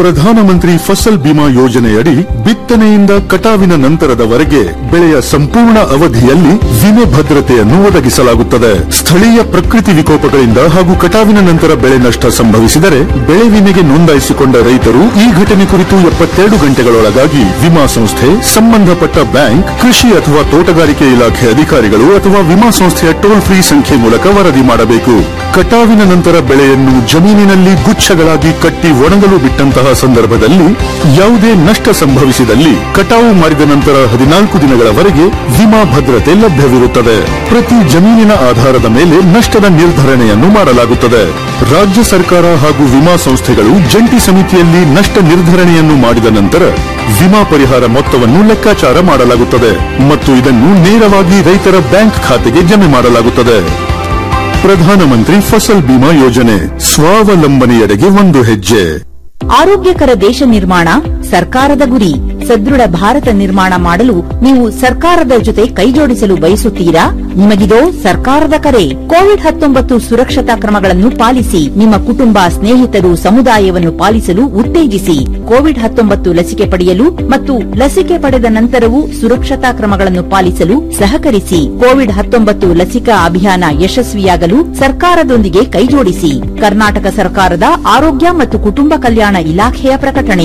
ಪ್ರಧಾನಮಂತ್ರಿ ಫಸಲ್ ಬಿಮಾ ಯೋಜನೆಯಡಿ ಬಿತ್ತನೆಯಿಂದ ಕಟಾವಿನ ನಂತರದವರೆಗೆ ಬೆಳೆಯ ಸಂಪೂರ್ಣ ಅವಧಿಯಲ್ಲಿ ವಿಮೆ ಭದ್ರತೆಯನ್ನು ಒದಗಿಸಲಾಗುತ್ತದೆ ಸ್ಥಳೀಯ ಪ್ರಕೃತಿ ವಿಕೋಪಗಳಿಂದ ಹಾಗೂ ಕಟಾವಿನ ನಂತರ ಬೆಳೆ ನಷ್ಟ ಸಂಭವಿಸಿದರೆ ಬೆಳೆ ವಿಮೆಗೆ ನೋಂದಾಯಿಸಿಕೊಂಡ ರೈತರು ಈ ಘಟನೆ ಕುರಿತು ಎಪ್ಪತ್ತೆರಡು ಗಂಟೆಗಳೊಳಗಾಗಿ ವಿಮಾ ಸಂಸ್ಥೆ ಸಂಬಂಧಪಟ್ಟ ಬ್ಯಾಂಕ್ ಕೃಷಿ ಅಥವಾ ತೋಟಗಾರಿಕೆ ಇಲಾಖೆ ಅಧಿಕಾರಿಗಳು ಅಥವಾ ವಿಮಾ ಸಂಸ್ಥೆಯ ಟೋಲ್ ಫ್ರೀ ಸಂಖ್ಯೆ ಮೂಲಕ ವರದಿ ಮಾಡಬೇಕು ಕಟಾವಿನ ನಂತರ ಬೆಳೆಯನ್ನು ಜಮೀನಿನಲ್ಲಿ ಗುಚ್ಛಗಳಾಗಿ ಕಟ್ಟಿ ಒಣಗಲು ಬಿಟ್ಟಂತಹ ಸಂದರ್ಭದಲ್ಲಿ ಯಾವುದೇ ನಷ್ಟ ಸಂಭವಿಸಿದಲ್ಲಿ ಕಟಾವು ಮಾಡಿದ ನಂತರ ಹದಿನಾಲ್ಕು ದಿನಗಳವರೆಗೆ ವಿಮಾ ಭದ್ರತೆ ಲಭ್ಯವಿರುತ್ತದೆ ಪ್ರತಿ ಜಮೀನಿನ ಆಧಾರದ ಮೇಲೆ ನಷ್ಟದ ನಿರ್ಧರಣೆಯನ್ನು ಮಾಡಲಾಗುತ್ತದೆ ರಾಜ್ಯ ಸರ್ಕಾರ ಹಾಗೂ ವಿಮಾ ಸಂಸ್ಥೆಗಳು ಜಂಟಿ ಸಮಿತಿಯಲ್ಲಿ ನಷ್ಟ ನಿರ್ಧರಣೆಯನ್ನು ಮಾಡಿದ ನಂತರ ವಿಮಾ ಪರಿಹಾರ ಮೊತ್ತವನ್ನು ಲೆಕ್ಕಾಚಾರ ಮಾಡಲಾಗುತ್ತದೆ ಮತ್ತು ಇದನ್ನು ನೇರವಾಗಿ ರೈತರ ಬ್ಯಾಂಕ್ ಖಾತೆಗೆ ಜಮೆ ಮಾಡಲಾಗುತ್ತದೆ ಪ್ರಧಾನಮಂತ್ರಿ ಫಸಲ್ ಬಿಮಾ ಯೋಜನೆ ಸ್ವಾವಲಂಬನೆಯೆಡೆಗೆ ಒಂದು ಹೆಜ್ಜೆ ಆರೋಗ್ಯಕರ ದೇಶ ನಿರ್ಮಾಣ ಸರ್ಕಾರದ ಗುರಿ ಸದೃಢ ಭಾರತ ನಿರ್ಮಾಣ ಮಾಡಲು ನೀವು ಸರ್ಕಾರದ ಜೊತೆ ಕೈಜೋಡಿಸಲು ಬಯಸುತ್ತೀರಾ ನಿಮಗಿದೋ ಸರ್ಕಾರದ ಕರೆ ಕೋವಿಡ್ ಹತ್ತೊಂಬತ್ತು ಸುರಕ್ಷತಾ ಕ್ರಮಗಳನ್ನು ಪಾಲಿಸಿ ನಿಮ್ಮ ಕುಟುಂಬ ಸ್ನೇಹಿತರು ಸಮುದಾಯವನ್ನು ಪಾಲಿಸಲು ಉತ್ತೇಜಿಸಿ ಕೋವಿಡ್ ಹತ್ತೊಂಬತ್ತು ಲಸಿಕೆ ಪಡೆಯಲು ಮತ್ತು ಲಸಿಕೆ ಪಡೆದ ನಂತರವೂ ಸುರಕ್ಷತಾ ಕ್ರಮಗಳನ್ನು ಪಾಲಿಸಲು ಸಹಕರಿಸಿ ಕೋವಿಡ್ ಹತ್ತೊಂಬತ್ತು ಲಸಿಕಾ ಅಭಿಯಾನ ಯಶಸ್ವಿಯಾಗಲು ಸರ್ಕಾರದೊಂದಿಗೆ ಕೈಜೋಡಿಸಿ ಕರ್ನಾಟಕ ಸರ್ಕಾರದ ಆರೋಗ್ಯ ಮತ್ತು ಕುಟುಂಬ ಕಲ್ಯಾಣ ಇಲಾಖೆಯ ಪ್ರಕಟಣೆ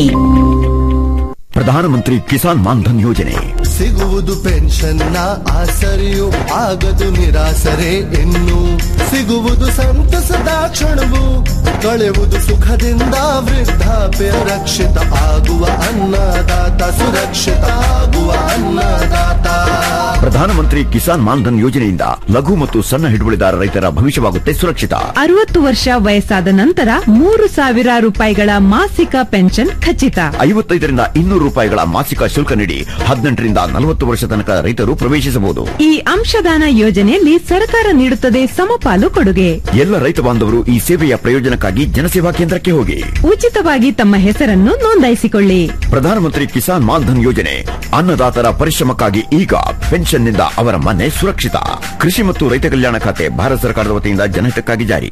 ಪ್ರಧಾನಮಂತ್ರಿ ಕಿಸಾನ್ ಮಾನ್ಧನ್ ಯೋಜನೆ ಸಿಗುವುದು ಪೆನ್ಷನ್ನ ಆಸರೆಯು ಆಗದು ನಿರಾಸರೆ ಇನ್ನು ಸಿಗುವುದು ಸಂತಸದ ಕ್ಷಣವು ಕಳೆಯುವುದು ಸುಖದಿಂದ ವೃದ್ಧಾಪ್ಯ ರಕ್ಷಿತ ಆಗುವ ಅನ್ನದಾತ ಸುರಕ್ಷಿತ ಆಗುವ ಅನ್ನದಾತ ಪ್ರಧಾನಮಂತ್ರಿ ಕಿಸಾನ್ ಮಾನ್ಧನ್ ಯೋಜನೆಯಿಂದ ಲಘು ಮತ್ತು ಸಣ್ಣ ಹಿಡುವಳಿದಾರ ರೈತರ ಭವಿಷ್ಯವಾಗುತ್ತೆ ಸುರಕ್ಷಿತ ಅರವತ್ತು ವರ್ಷ ವಯಸ್ಸಾದ ನಂತರ ಮೂರು ಸಾವಿರ ರೂಪಾಯಿಗಳ ಮಾಸಿಕ ಪೆನ್ಷನ್ ಖಚಿತ ಐವತ್ತೈದರಿಂದ ಇನ್ನೂರು ರೂಪಾಯಿಗಳ ಮಾಸಿಕ ಶುಲ್ಕ ನೀಡಿ ಹದಿನೆಂಟರಿಂದ ನಲವತ್ತು ವರ್ಷ ತನಕ ರೈತರು ಪ್ರವೇಶಿಸಬಹುದು ಈ ಅಂಶದಾನ ಯೋಜನೆಯಲ್ಲಿ ಸರ್ಕಾರ ನೀಡುತ್ತದೆ ಸಮಪಾಲು ಕೊಡುಗೆ ಎಲ್ಲ ರೈತ ಬಾಂಧವರು ಈ ಸೇವೆಯ ಪ್ರಯೋಜನಕ್ಕಾಗಿ ಜನಸೇವಾ ಕೇಂದ್ರಕ್ಕೆ ಹೋಗಿ ಉಚಿತವಾಗಿ ತಮ್ಮ ಹೆಸರನ್ನು ನೋಂದಾಯಿಸಿಕೊಳ್ಳಿ ಪ್ರಧಾನಮಂತ್ರಿ ಕಿಸಾನ್ ಮಾನ್ಧನ್ ಯೋಜನೆ ಅನ್ನದಾತರ ಪರಿಶ್ರಮಕ್ಕಾಗಿ ಈಗ ಪೆನ್ಷನ್ನಿಂದ ಅವರ ಮನೆ ಸುರಕ್ಷಿತ ಕೃಷಿ ಮತ್ತು ರೈತ ಕಲ್ಯಾಣ ಖಾತೆ ಭಾರತ ಸರ್ಕಾರದ ವತಿಯಿಂದ ಜನಹಿತಕ್ಕಾಗಿ ಜಾರಿ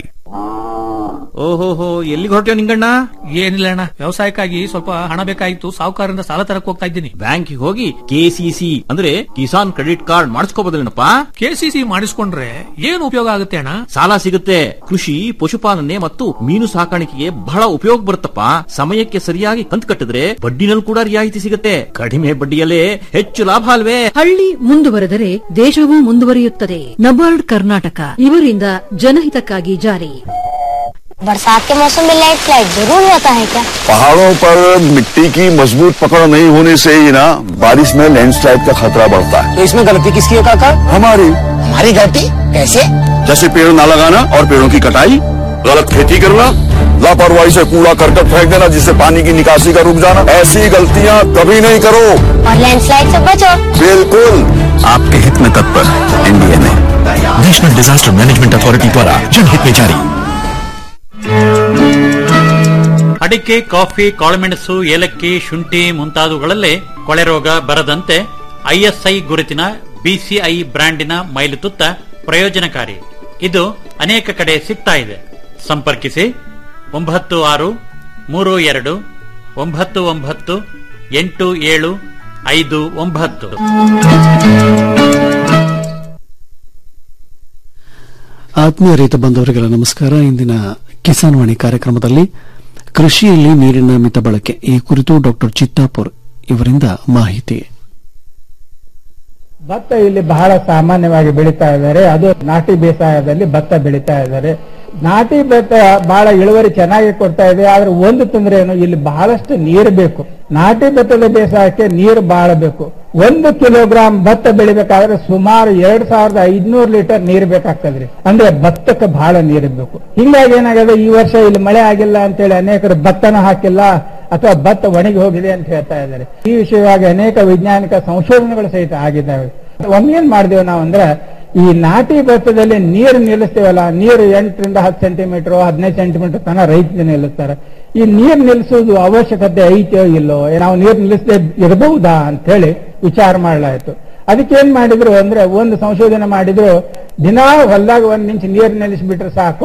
ಓಹೋಹೋ ಎಲ್ಲಿಗೆ ಹೊರಟ್ಯೋ ನಿಂಗಣ್ಣ ಏನಿಲ್ಲ ಅಣ್ಣ ವ್ಯವಸಾಯಕ್ಕಾಗಿ ಸ್ವಲ್ಪ ಹಣ ಬೇಕಾಗಿತ್ತು ಸಾಹುಕಾರರಿಂದ ಸಾಲ ತರಕ್ ಹೋಗ್ತಾ ಇದ್ದೀನಿ ಬ್ಯಾಂಕಿಗೆ ಹೋಗಿ ಕೆಸಿಸಿ ಅಂದ್ರೆ ಕಿಸಾನ್ ಕ್ರೆಡಿಟ್ ಕಾರ್ಡ್ ಮಾಡಿಸ್ಕೋಬೋದಲ್ಲೇನಪ್ಪ ಕೆಸಿಸಿ ಮಾಡಿಸ್ಕೊಂಡ್ರೆ ಏನು ಉಪಯೋಗ ಆಗುತ್ತೆ ಅಣ್ಣ ಸಾಲ ಸಿಗುತ್ತೆ ಕೃಷಿ ಪಶುಪಾಲನೆ ಮತ್ತು ಮೀನು ಸಾಕಾಣಿಕೆಗೆ ಬಹಳ ಉಪಯೋಗ ಬರುತ್ತಪ್ಪ ಸಮಯಕ್ಕೆ ಸರಿಯಾಗಿ ಕಂತು ಕಟ್ಟಿದ್ರೆ ಬಡ್ಡಿನಲ್ಲಿ ಕೂಡ ರಿಯಾಯಿತಿ ಸಿಗುತ್ತೆ ಕಡಿಮೆ ಬಡ್ಡಿಯಲ್ಲೇ ಹೆಚ್ಚು ಲಾಭ ಅಲ್ವೇ ಹಳ್ಳಿ ಮುಂದುವರೆದರೆ ದೇಶವೂ ಮುಂದುವರಿಯುತ್ತದೆ ನಬಾರ್ಡ್ ಕರ್ನಾಟಕ ಇವರಿಂದ ಜನಹಿತಕ್ಕಾಗಿ ಜಾರಿ बरसात के मौसम में लाइट फ्लाइट जरूर रहता है क्या पहाड़ों पर मिट्टी की मजबूत पकड़ नहीं होने से ही ना बारिश में लैंडस्लाइड का खतरा बढ़ता है तो इसमें गलती किसकी है काका हमारी हमारी गलती कैसे जैसे पेड़ ना लगाना और पेड़ों की कटाई गलत खेती करना लापरवाही से कूड़ा करकट फेंक देना जिससे पानी की निकासी का रुक जाना ऐसी गलतियाँ कभी नहीं करो और लैंडस्लाइड से बचो बिल्कुल आपके हित में तत्पर एनडीए में नेशनल डिजास्टर मैनेजमेंट अथॉरिटी द्वारा जनहित में जारी ಅಡಿಕೆ ಕಾಫಿ ಕಾಳುಮೆಣಸು ಏಲಕ್ಕಿ ಶುಂಠಿ ಮುಂತಾದವುಗಳಲ್ಲೇ ಕೊಳೆ ರೋಗ ಬರದಂತೆ ಐಎಸ್ಐ ಗುರುತಿನ ಬಿಸಿಐ ಬ್ರ್ಯಾಂಡಿನ ಮೈಲುತುತ್ತ ಪ್ರಯೋಜನಕಾರಿ ಇದು ಅನೇಕ ಕಡೆ ಸಿಗ್ತಾ ಇದೆ ಸಂಪರ್ಕಿಸಿ ಒಂಬತ್ತು ಆರು ಮೂರು ಎರಡು ಒಂಬತ್ತು ಒಂಬತ್ತು ಎಂಟು ಏಳು ಐದು ಒಂಬತ್ತು ಆತ್ಮೀಯ ರೈತ ಬಾಂಧವರಿಗೆಲ್ಲ ನಮಸ್ಕಾರ ಇಂದಿನ ಕಿಸಾನ್ ವಾಣಿ ಕಾರ್ಯಕ್ರಮದಲ್ಲಿ ಕೃಷಿಯಲ್ಲಿ ನೀರಿನ ಮಿತ ಬಳಕೆ ಈ ಕುರಿತು ಡಾಕ್ಟರ್ ಚಿತ್ತಾಪುರ್ ಇವರಿಂದ ಮಾಹಿತಿ ಭತ್ತ ಇಲ್ಲಿ ಬಹಳ ಸಾಮಾನ್ಯವಾಗಿ ಬೆಳೀತಾ ಇದ್ದಾರೆ ಅದು ನಾಟಿ ಬೇಸಾಯದಲ್ಲಿ ಭತ್ತ ಬೆಳೀತಾ ಇದ್ದಾರೆ ನಾಟಿ ಭತ್ತ ಬಹಳ ಇಳುವರಿ ಚೆನ್ನಾಗಿ ಕೊಡ್ತಾ ಇದೆ ಆದ್ರೆ ಒಂದು ತೊಂದರೆ ಏನು ಇಲ್ಲಿ ಬಹಳಷ್ಟು ನೀರು ಬೇಕು ನಾಟಿ ಭತ್ತದ ಬೇಸಾಯಕ್ಕೆ ನೀರು ಬಹಳ ಬೇಕು ಒಂದು ಕಿಲೋಗ್ರಾಂ ಭತ್ತ ಬೆಳಿಬೇಕಾದ್ರೆ ಸುಮಾರು ಎರಡ್ ಸಾವಿರದ ಐದ್ನೂರು ಲೀಟರ್ ನೀರು ಬೇಕಾಗ್ತದ್ರಿ ಅಂದ್ರೆ ಭತ್ತಕ್ಕೆ ಬಹಳ ನೀರು ಬೇಕು ಹಿಂಗಾಗಿ ಏನಾಗಿದೆ ಈ ವರ್ಷ ಇಲ್ಲಿ ಮಳೆ ಆಗಿಲ್ಲ ಅಂತೇಳಿ ಅನೇಕರು ಭತ್ತನ ಹಾಕಿಲ್ಲ ಅಥವಾ ಭತ್ತ ಒಣಗಿ ಹೋಗಿದೆ ಅಂತ ಹೇಳ್ತಾ ಇದ್ದಾರೆ ಈ ವಿಷಯವಾಗಿ ಅನೇಕ ವೈಜ್ಞಾನಿಕ ಸಂಶೋಧನೆಗಳು ಸಹಿತ ಆಗಿದ್ದಾವೆ ಒಮ್ಮೇನ್ ಮಾಡಿದೆವು ನಾವು ಅಂದ್ರೆ ಈ ನಾಟಿ ಭತ್ತದಲ್ಲಿ ನೀರು ನಿಲ್ಲಿಸ್ತೇವಲ್ಲ ನೀರು ಎಂಟರಿಂದ ಹತ್ತು ಸೆಂಟಿಮೀಟರ್ ಹದಿನೈದು ಸೆಂಟಿಮೀಟರ್ ತನಕ ರೈತ ನಿಲ್ಲಿಸ್ತಾರೆ ಈ ನೀರು ನಿಲ್ಲಿಸುವುದು ಅವಶ್ಯಕತೆ ಐತೋ ಇಲ್ಲೋ ನಾವು ನೀರು ನಿಲ್ಲಿಸದೆ ಇರಬಹುದಾ ಅಂತ ಹೇಳಿ ವಿಚಾರ ಮಾಡಲಾಯಿತು ಅದಕ್ಕೆ ಏನ್ ಮಾಡಿದ್ರು ಅಂದ್ರೆ ಒಂದು ಸಂಶೋಧನೆ ಮಾಡಿದ್ರು ದಿನಾ ಹೊಲದಾಗ ಒಂದ್ ನಿಮಿಷ ನೀರು ನಿಲ್ಲಿಸ್ಬಿಟ್ರೆ ಸಾಕು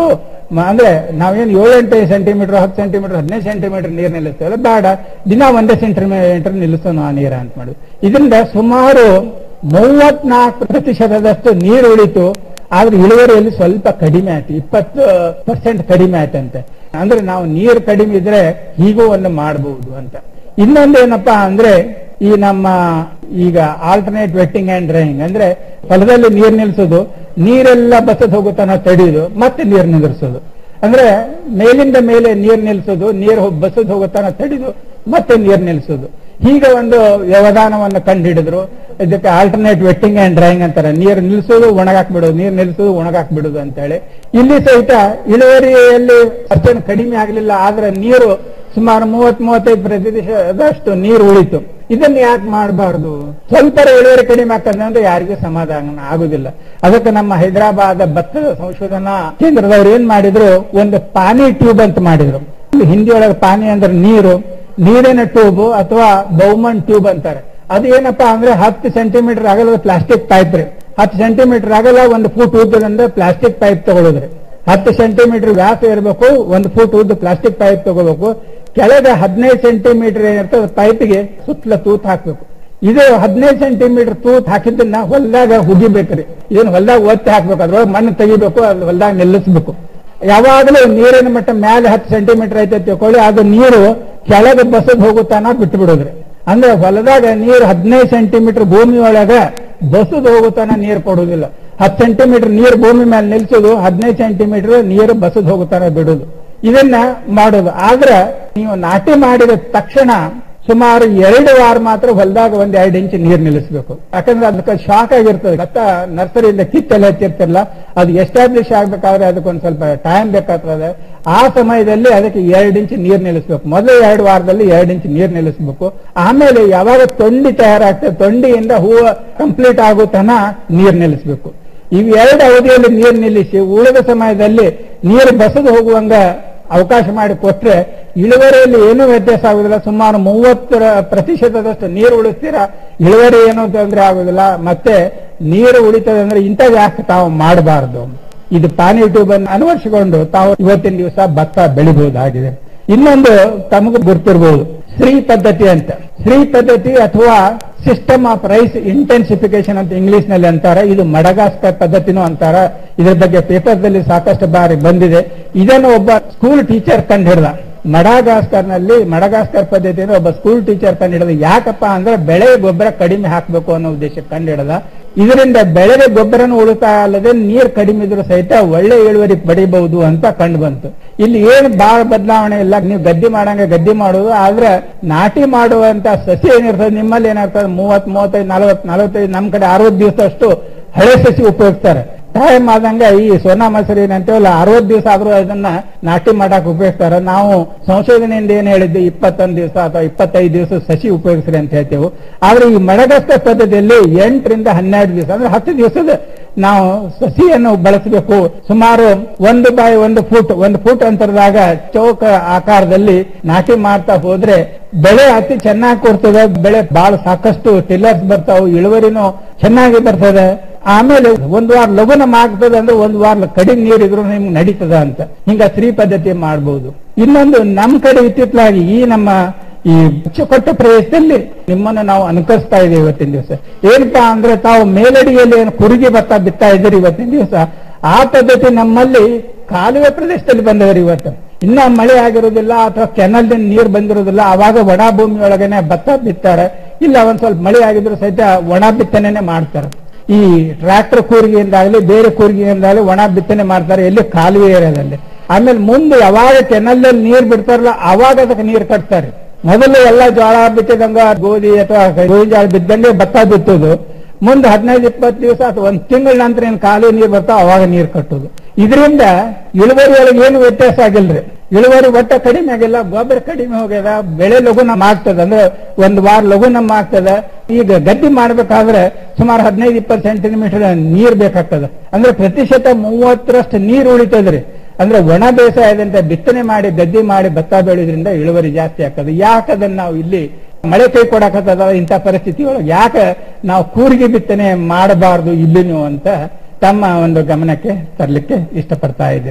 ಮ- ಅಂದ್ರೆ ನಾವೇನು ಏಳೆಂಟು ಸೆಂಟಿಮೀಟರ್ ಹತ್ತು ಸೆಂಟಿಮೀಟರ್ ಹದಿನೈದು ಸೆಂಟಿಮೀಟರ್ ನೀರು ನಿಲ್ಲಿಸ್ತೇವಲ್ಲ ಬೇಡ ದಿನ ಒಂದೇ ಸೆಂಟಿಮೀಟರ್ ನಿಲ್ಲಿಸೋಣ ಆ ನೀರ ಅಂತ ಮಾಡುದು ಇದರಿಂದ ಸುಮಾರು ಮೂವತ್ನಾಲ್ಕು ಪ್ರತಿಶತದಷ್ಟು ನೀರು ಉಳಿತು ಆದ್ರೆ ಇಳುವರಿಯಲ್ಲಿ ಸ್ವಲ್ಪ ಕಡಿಮೆ ಆಯ್ತು ಇಪ್ಪತ್ತು ಪರ್ಸೆಂಟ್ ಕಡಿಮೆ ಆಯ್ತಂತೆ ಅಂದ್ರೆ ನಾವು ನೀರು ಕಡಿಮೆ ಇದ್ರೆ ಹೀಗೂ ಒಂದು ಮಾಡಬಹುದು ಅಂತ ಇನ್ನೊಂದೇನಪ್ಪಾ ಅಂದ್ರೆ ಈ ನಮ್ಮ ಈಗ ಆಲ್ಟರ್ನೇಟ್ ವೆಟ್ಟಿಂಗ್ ಅಂಡ್ ಡ್ರೈಯಿಂಗ್ ಅಂದ್ರೆ ಹೊಲದಲ್ಲಿ ನೀರು ನಿಲ್ಸೋದು ನೀರೆಲ್ಲ ಬಸದ್ ಹೋಗುತ್ತಾನ ತಡೆಯೋದು ಮತ್ತೆ ನೀರು ನಿಂದಿರಿಸೋದು ಅಂದ್ರೆ ಮೇಲಿಂದ ಮೇಲೆ ನೀರು ನಿಲ್ಸೋದು ನೀರು ಬಸದ್ ಹೋಗುತ್ತಾನ ತಡೆದು ಮತ್ತೆ ನೀರು ನಿಲ್ಸೋದು ಹೀಗೆ ಒಂದು ವ್ಯವಧಾನವನ್ನು ಕಂಡುಹಿಡಿದ್ರು ಇದಕ್ಕೆ ಆಲ್ಟರ್ನೇಟ್ ವೆಟ್ಟಿಂಗ್ ಅಂಡ್ ಡ್ರೈಯಿಂಗ್ ಅಂತಾರೆ ನೀರು ನಿಲ್ಸೋದು ಒಣಗಾಕ್ ಬಿಡೋದು ನೀರು ನಿಲ್ಸೋದು ಒಣಗಾಕ್ ಬಿಡೋದು ಅಂತೇಳಿ ಇಲ್ಲಿ ಸಹಿತ ಇಳುವರಿಯಲ್ಲಿ ಅಷ್ಟೇನು ಕಡಿಮೆ ಆಗಲಿಲ್ಲ ಆದ್ರೆ ನೀರು ಸುಮಾರು ಮೂವತ್ ಮೂವತ್ತೈದು ಪ್ರತಿಶತದಷ್ಟು ನೀರು ಉಳಿತು ಇದನ್ನ ಯಾಕೆ ಮಾಡಬಾರ್ದು ಸ್ವಲ್ಪ ಇಳುವರಿ ಕಡಿಮೆ ಆಗ್ತದೆ ಅಂದ್ರೆ ಯಾರಿಗೂ ಸಮಾಧಾನ ಆಗುದಿಲ್ಲ ಅದಕ್ಕೆ ನಮ್ಮ ಹೈದರಾಬಾದ್ ಭತ್ತದ ಸಂಶೋಧನಾ ಕೇಂದ್ರದವ್ರು ಏನ್ ಮಾಡಿದ್ರು ಒಂದು ಪಾನಿ ಟ್ಯೂಬ್ ಅಂತ ಮಾಡಿದ್ರು ಹಿಂದಿ ಒಳಗೆ ಪಾನಿ ಅಂದ್ರೆ ನೀರು ನೀರಿನ ಟ್ಯೂಬ್ ಅಥವಾ ಬೌಮನ್ ಟ್ಯೂಬ್ ಅಂತಾರೆ ಅದು ಏನಪ್ಪಾ ಅಂದ್ರೆ ಹತ್ತು ಸೆಂಟಿಮೀಟರ್ ಆಗಲ್ಲ ಪ್ಲಾಸ್ಟಿಕ್ ಪೈಪ್ ರೀ ಹತ್ತು ಸೆಂಟಿಮೀಟರ್ ಆಗಲ್ಲ ಒಂದು ಫೂಟ್ ಉದ್ದದಿಂದ ಪ್ಲಾಸ್ಟಿಕ್ ಪೈಪ್ ತಗೊಳ್ಳೋದ್ರಿ ಹತ್ತು ಸೆಂಟಿಮೀಟರ್ ವ್ಯಾಸ ಇರಬೇಕು ಒಂದು ಫೂಟ್ ಉದ್ದ ಪ್ಲಾಸ್ಟಿಕ್ ಪೈಪ್ ತಗೋಬೇಕು ಕೆಳಗೆ ಹದಿನೈದು ಸೆಂಟಿಮೀಟರ್ ಏನಿರ್ತದೆ ಪೈಪ್ಗೆ ಸುತ್ತಲ ತೂತ್ ಹಾಕ್ಬೇಕು ಇದು ಹದಿನೈದು ಸೆಂಟಿಮೀಟರ್ ತೂತ್ ಹಾಕಿದ್ದನ್ನ ಹೊಲದಾಗ ಹುಗಿಬೇಕ್ರಿ ಇದನ್ನ ಹೊಲದಾಗ ಒತ್ತಿ ಹಾಕ್ಬೇಕು ಅದ್ರೊಳಗೆ ಮಣ್ಣು ತೆಗಿಬೇಕು ಅದ್ ಹೊಲದಾಗ ನಿಲ್ಲಿಸ್ಬೇಕು ಯಾವಾಗಲೂ ನೀರಿನ ಮಟ್ಟ ಮೇಲೆ ಹತ್ತು ಸೆಂಟಿಮೀಟರ್ ಐತೆ ತಿಳ್ಕೊಳ್ಳಿ ಅದು ನೀರು ಕೆಳಗೆ ಬಸದ್ ಹೋಗುತ್ತಾನ ಬಿಟ್ಟು ಬಿಡೋದ್ರಿ ಅಂದ್ರೆ ಹೊಲದಾಗ ನೀರು ಹದಿನೈದು ಸೆಂಟಿಮೀಟರ್ ಭೂಮಿ ಒಳಗ ಬಸದ್ ಹೋಗುತ್ತಾನ ನೀರು ಕೊಡುವುದಿಲ್ಲ ಹತ್ತು ಸೆಂಟಿಮೀಟರ್ ನೀರು ಭೂಮಿ ಮೇಲೆ ನಿಲ್ಸೋದು ಹದಿನೈದು ಸೆಂಟಿಮೀಟರ್ ನೀರು ಬಸದ್ ಹೋಗುತ್ತಾನ ಬಿಡೋದು ಇದನ್ನ ಮಾಡೋದು ಆದ್ರೆ ನೀವು ನಾಟಿ ಮಾಡಿದ ತಕ್ಷಣ ಸುಮಾರು ಎರಡು ವಾರ ಮಾತ್ರ ಹೊಲದಾಗ ಒಂದ್ ಎರಡು ಇಂಚ್ ನೀರು ನಿಲ್ಲಿಸಬೇಕು ಯಾಕಂದ್ರೆ ಅದಕ್ಕೆ ಶಾಕ್ ಆಗಿರ್ತದೆ ಭತ್ತ ನರ್ಸರಿಯಿಂದ ಕಿತ್ತೆಲ್ಲ ಹಚ್ಚಿರ್ತಿರಲ್ಲ ಅದು ಎಸ್ಟಾಬ್ಲಿಷ್ ಆಗ್ಬೇಕಾದ್ರೆ ಅದಕ್ಕೊಂದ್ ಸ್ವಲ್ಪ ಟೈಮ್ ಬೇಕಾಗ್ತದೆ ಆ ಸಮಯದಲ್ಲಿ ಅದಕ್ಕೆ ಎರಡು ಇಂಚ್ ನೀರು ನಿಲ್ಲಿಸಬೇಕು ಮೊದಲು ಎರಡು ವಾರದಲ್ಲಿ ಎರಡು ಇಂಚ್ ನೀರು ನಿಲ್ಲಿಸಬೇಕು ಆಮೇಲೆ ಯಾವಾಗ ತೊಂಡಿ ತಯಾರಾಗ್ತದೆ ತೊಂಡಿಯಿಂದ ಹೂವು ಕಂಪ್ಲೀಟ್ ಆಗೋ ತನ ನೀರು ನಿಲ್ಲಿಸಬೇಕು ಇವು ಎರಡು ಅವಧಿಯಲ್ಲಿ ನೀರು ನಿಲ್ಲಿಸಿ ಉಳಿದ ಸಮಯದಲ್ಲಿ ನೀರು ಬಸದು ಹೋಗುವಂಗ ಅವಕಾಶ ಮಾಡಿ ಕೊಟ್ರೆ ಇಳುವರಿಯಲ್ಲಿ ಏನೂ ವ್ಯತ್ಯಾಸ ಆಗುದಿಲ್ಲ ಸುಮಾರು ಮೂವತ್ತರ ಪ್ರತಿಶತದಷ್ಟು ನೀರು ಉಳಿಸ್ತೀರಾ ಇಳುವರಿ ಏನೂ ತೊಂದರೆ ಆಗುದಿಲ್ಲ ಮತ್ತೆ ನೀರು ಉಳಿತದೆ ಅಂದ್ರೆ ಇಂಥ ಯಾಕೆ ತಾವು ಮಾಡಬಾರದು ಇದು ಪಾನಿ ಟ್ಯೂಬ್ ಅನ್ನು ಅಳವಡಿಸಿಕೊಂಡು ತಾವು ಇವತ್ತಿನ ದಿವಸ ಭತ್ತ ಬೆಳಿಬಹುದಾಗಿದೆ ಇನ್ನೊಂದು ತಮಗೂ ಗೊತ್ತಿರಬಹುದು ಶ್ರೀ ಪದ್ಧತಿ ಅಂತ ಶ್ರೀ ಪದ್ಧತಿ ಅಥವಾ ಸಿಸ್ಟಮ್ ಆಫ್ ರೈಸ್ ಇಂಟೆನ್ಸಿಫಿಕೇಶನ್ ಅಂತ ಇಂಗ್ಲಿಷ್ ನಲ್ಲಿ ಅಂತಾರೆ ಇದು ಮಡಗಾಸ್ಕರ್ ಪದ್ಧತಿನೂ ಅಂತಾರ ಇದ್ರ ಬಗ್ಗೆ ಪೇಪರ್ ದಲ್ಲಿ ಸಾಕಷ್ಟು ಬಾರಿ ಬಂದಿದೆ ಇದನ್ನು ಒಬ್ಬ ಸ್ಕೂಲ್ ಟೀಚರ್ ಕಂಡು ಹಿಡ್ದ ಮಡಗಾಸ್ಕರ್ ನಲ್ಲಿ ಮಡಗಾಸ್ಕರ್ ಪದ್ಧತಿಯನ್ನು ಒಬ್ಬ ಸ್ಕೂಲ್ ಟೀಚರ್ ಕಂಡು ಹಿಡಿದ ಯಾಕಪ್ಪ ಅಂದ್ರೆ ಬೆಳೆ ಗೊಬ್ಬರ ಕಡಿಮೆ ಹಾಕಬೇಕು ಅನ್ನೋ ಉದ್ದೇಶಕ್ಕೆ ಕಂಡು ಹಿಡ್ದ ಇದರಿಂದ ಬೆಳೆಗೆ ಗೊಬ್ಬರನು ಉಳಿತಾಯ ಅಲ್ಲದೆ ನೀರು ಕಡಿಮೆ ಇದ್ರೂ ಸಹಿತ ಒಳ್ಳೆ ಇಳುವರಿ ಪಡಿಬಹುದು ಅಂತ ಕಂಡು ಬಂತು ಇಲ್ಲಿ ಏನು ಬಹಳ ಬದಲಾವಣೆ ಇಲ್ಲ ನೀವು ಗದ್ದೆ ಮಾಡಂಗೆ ಗದ್ದೆ ಮಾಡೋದು ಆದ್ರೆ ನಾಟಿ ಮಾಡುವಂತ ಸಸಿ ಏನಿರ್ತದೆ ನಿಮ್ಮಲ್ಲಿ ಏನಾಗ್ತದೆ ಮೂವತ್ ಮೂವತ್ತೈದು ನಲವತ್ ನಲವತ್ತೈದು ನಮ್ ಕಡೆ ಅರವತ್ತು ದಿವಸ ಅಷ್ಟು ಹಳೆ ಸಸಿ ಉಪಯೋಗಿಸ್ತಾರೆ ಟೈಮ್ ಆದಂಗ ಈ ಸೋನಾ ಮಸೂರಿ ಏನಂತೇವಲ್ಲ ಅರವತ್ತು ದಿವಸ ಆದ್ರೂ ಅದನ್ನ ನಾಟಿ ಮಾಡಕ್ ಉಪಯೋಗಿಸ್ತಾರೆ ನಾವು ಸಂಶೋಧನೆಯಿಂದ ಏನ್ ಹೇಳಿದ್ವಿ ಇಪ್ಪತ್ತೊಂದು ದಿವಸ ಅಥವಾ ಇಪ್ಪತ್ತೈದು ದಿವಸ ಸಸಿ ಉಪಯೋಗಿಸ್ರಿ ಅಂತ ಹೇಳ್ತೇವೆ ಆದ್ರೆ ಈ ಮಡಗಸ್ಕ ಪದ್ಧತಿಯಲ್ಲಿ ಎಂಟರಿಂದ ಹನ್ನೆರಡು ದಿವಸ ಅಂದ್ರೆ ಹತ್ತು ದಿವಸದ ನಾವು ಸಸಿಯನ್ನು ಬಳಸಬೇಕು ಸುಮಾರು ಒಂದು ಬಾಯಿ ಒಂದು ಫೂಟ್ ಒಂದು ಫೂಟ್ ಅಂತರದಾಗ ಚೌಕ ಆಕಾರದಲ್ಲಿ ನಾಟಿ ಮಾಡ್ತಾ ಹೋದ್ರೆ ಬೆಳೆ ಅತಿ ಚೆನ್ನಾಗಿ ಕೊಡ್ತದೆ ಬೆಳೆ ಬಹಳ ಸಾಕಷ್ಟು ಟಿಲ್ಲರ್ಸ್ ಬರ್ತಾವು ಇಳುವರಿನೂ ಚೆನ್ನಾಗಿ ಬರ್ತದೆ ಆಮೇಲೆ ಒಂದ್ ವಾರ ಲಘುನ ಆಗ್ತದೆ ಅಂದ್ರೆ ಒಂದ್ ವಾರ ಕಡಿಮೆ ನೀರಿದ್ರು ನಿಮ್ಗೆ ನಡೀತದ ಅಂತ ಹಿಂಗ ಸ್ತ್ರೀ ಪದ್ಧತಿ ಮಾಡಬಹುದು ಇನ್ನೊಂದು ನಮ್ ಕಡೆ ಇತ್ತಿತ್ತಲಾಗಿ ಈ ನಮ್ಮ ಈ ಅಚ್ಚುಕಟ್ಟ ಪ್ರದೇಶದಲ್ಲಿ ನಿಮ್ಮನ್ನು ನಾವು ಅನುಕರಿಸ್ತಾ ಇದ್ದೇವೆ ಇವತ್ತಿನ ದಿವಸ ಏನಪ್ಪಾ ಅಂದ್ರೆ ತಾವು ಮೇಲಡಿಯಲ್ಲಿ ಏನು ಕುರುಗಿ ಭತ್ತ ಬಿತ್ತಾ ಇದ್ದೀರಿ ಇವತ್ತಿನ ದಿವಸ ಆ ಪದ್ಧತಿ ನಮ್ಮಲ್ಲಿ ಕಾಲುವೆ ಪ್ರದೇಶದಲ್ಲಿ ಬಂದವರು ಇವತ್ತು ಇನ್ನ ಮಳೆ ಆಗಿರೋದಿಲ್ಲ ಅಥವಾ ಕೆನಲ್ ನೀರು ಬಂದಿರೋದಿಲ್ಲ ಅವಾಗ ಒಣ ಭೂಮಿ ಒಳಗನೆ ಭತ್ತ ಬಿತ್ತಾರೆ ಇಲ್ಲ ಒಂದ್ ಸ್ವಲ್ಪ ಮಳೆ ಆಗಿದ್ರು ಸಹಿತ ಒಣ ಬಿತ್ತನೆ ಮಾಡ್ತಾರೆ ಈ ಟ್ರ್ಯಾಕ್ಟರ್ ಕೂರಿಗೆಯಿಂದಾಗಲಿ ಬೇರೆ ಕೂರಿಗೆಯಿಂದಾಗಲಿ ಒಣ ಬಿತ್ತನೆ ಮಾಡ್ತಾರೆ ಎಲ್ಲಿ ಕಾಲುವೆ ಏರಿಯಾದಲ್ಲಿ ಆಮೇಲೆ ಮುಂದೆ ಯಾವಾಗ ಕೆನಲ್ನಲ್ಲಿ ನೀರು ಬಿಡ್ತಾರಲ್ಲ ಅವಾಗ ಅದಕ್ಕೆ ನೀರು ಕಟ್ತಾರೆ ಮೊದಲು ಎಲ್ಲ ಜೋಳ ಬಿತ್ತಿದಂಗ ಗೋಧಿ ಅಥವಾ ಗೋಧಿ ಜೋಳ ಬಿದ್ದಂಗೆ ಭತ್ತ ಬಿತ್ತೋದು ಮುಂದೆ ಹದಿನೈದು ಇಪ್ಪತ್ತು ದಿವಸ ಅಥವಾ ಒಂದ್ ತಿಂಗಳ ನಂತರ ಏನ್ ಕಾಲುವೆ ನೀರು ಬರ್ತಾವ ಅವಾಗ ನೀರು ಕಟ್ಟೋದು ಇದರಿಂದ ಇಳುವರಿ ಒಳಗೆ ಏನು ವ್ಯತ್ಯಾಸ ಆಗಿಲ್ರಿ ಇಳುವರಿ ಒಟ್ಟ ಕಡಿಮೆ ಆಗಿಲ್ಲ ಗೊಬ್ಬರ ಕಡಿಮೆ ಹೋಗ್ಯದ ಬೆಳೆ ಲಘುನ ಆಗ್ತದ ಅಂದ್ರೆ ಒಂದು ವಾರ ಲಘುನ ಆಗ್ತದ ಈಗ ಗದ್ದೆ ಮಾಡ್ಬೇಕಾದ್ರೆ ಸುಮಾರು ಹದಿನೈದು ಇಪ್ಪತ್ತು ಸೆಂಟಿಮೀಟರ್ ನೀರ್ ಬೇಕಾಗ್ತದ ಅಂದ್ರೆ ಪ್ರತಿಶತ ಮೂವತ್ತರಷ್ಟು ನೀರು ಉಳಿತದ್ರಿ ಅಂದ್ರೆ ಒಣ ಬೇಸಾಯದಂತ ಬಿತ್ತನೆ ಮಾಡಿ ಗದ್ದೆ ಮಾಡಿ ಭತ್ತ ಬೆಳೆಯೋದ್ರಿಂದ ಇಳುವರಿ ಜಾಸ್ತಿ ಆಗ್ತದೆ ಯಾಕೆ ಅದನ್ನ ನಾವು ಇಲ್ಲಿ ಮಳೆ ಕೈ ಕೊಡಕತ್ತದ ಇಂಥ ಪರಿಸ್ಥಿತಿ ಒಳಗೆ ಯಾಕೆ ನಾವು ಕೂರಿಗೆ ಬಿತ್ತನೆ ಮಾಡಬಾರದು ಇಲ್ಲಿನೂ ಅಂತ ತಮ್ಮ ಒಂದು ಗಮನಕ್ಕೆ ತರಲಿಕ್ಕೆ ಇಷ್ಟಪಡ್ತಾ ಇದ್ದೇನೆ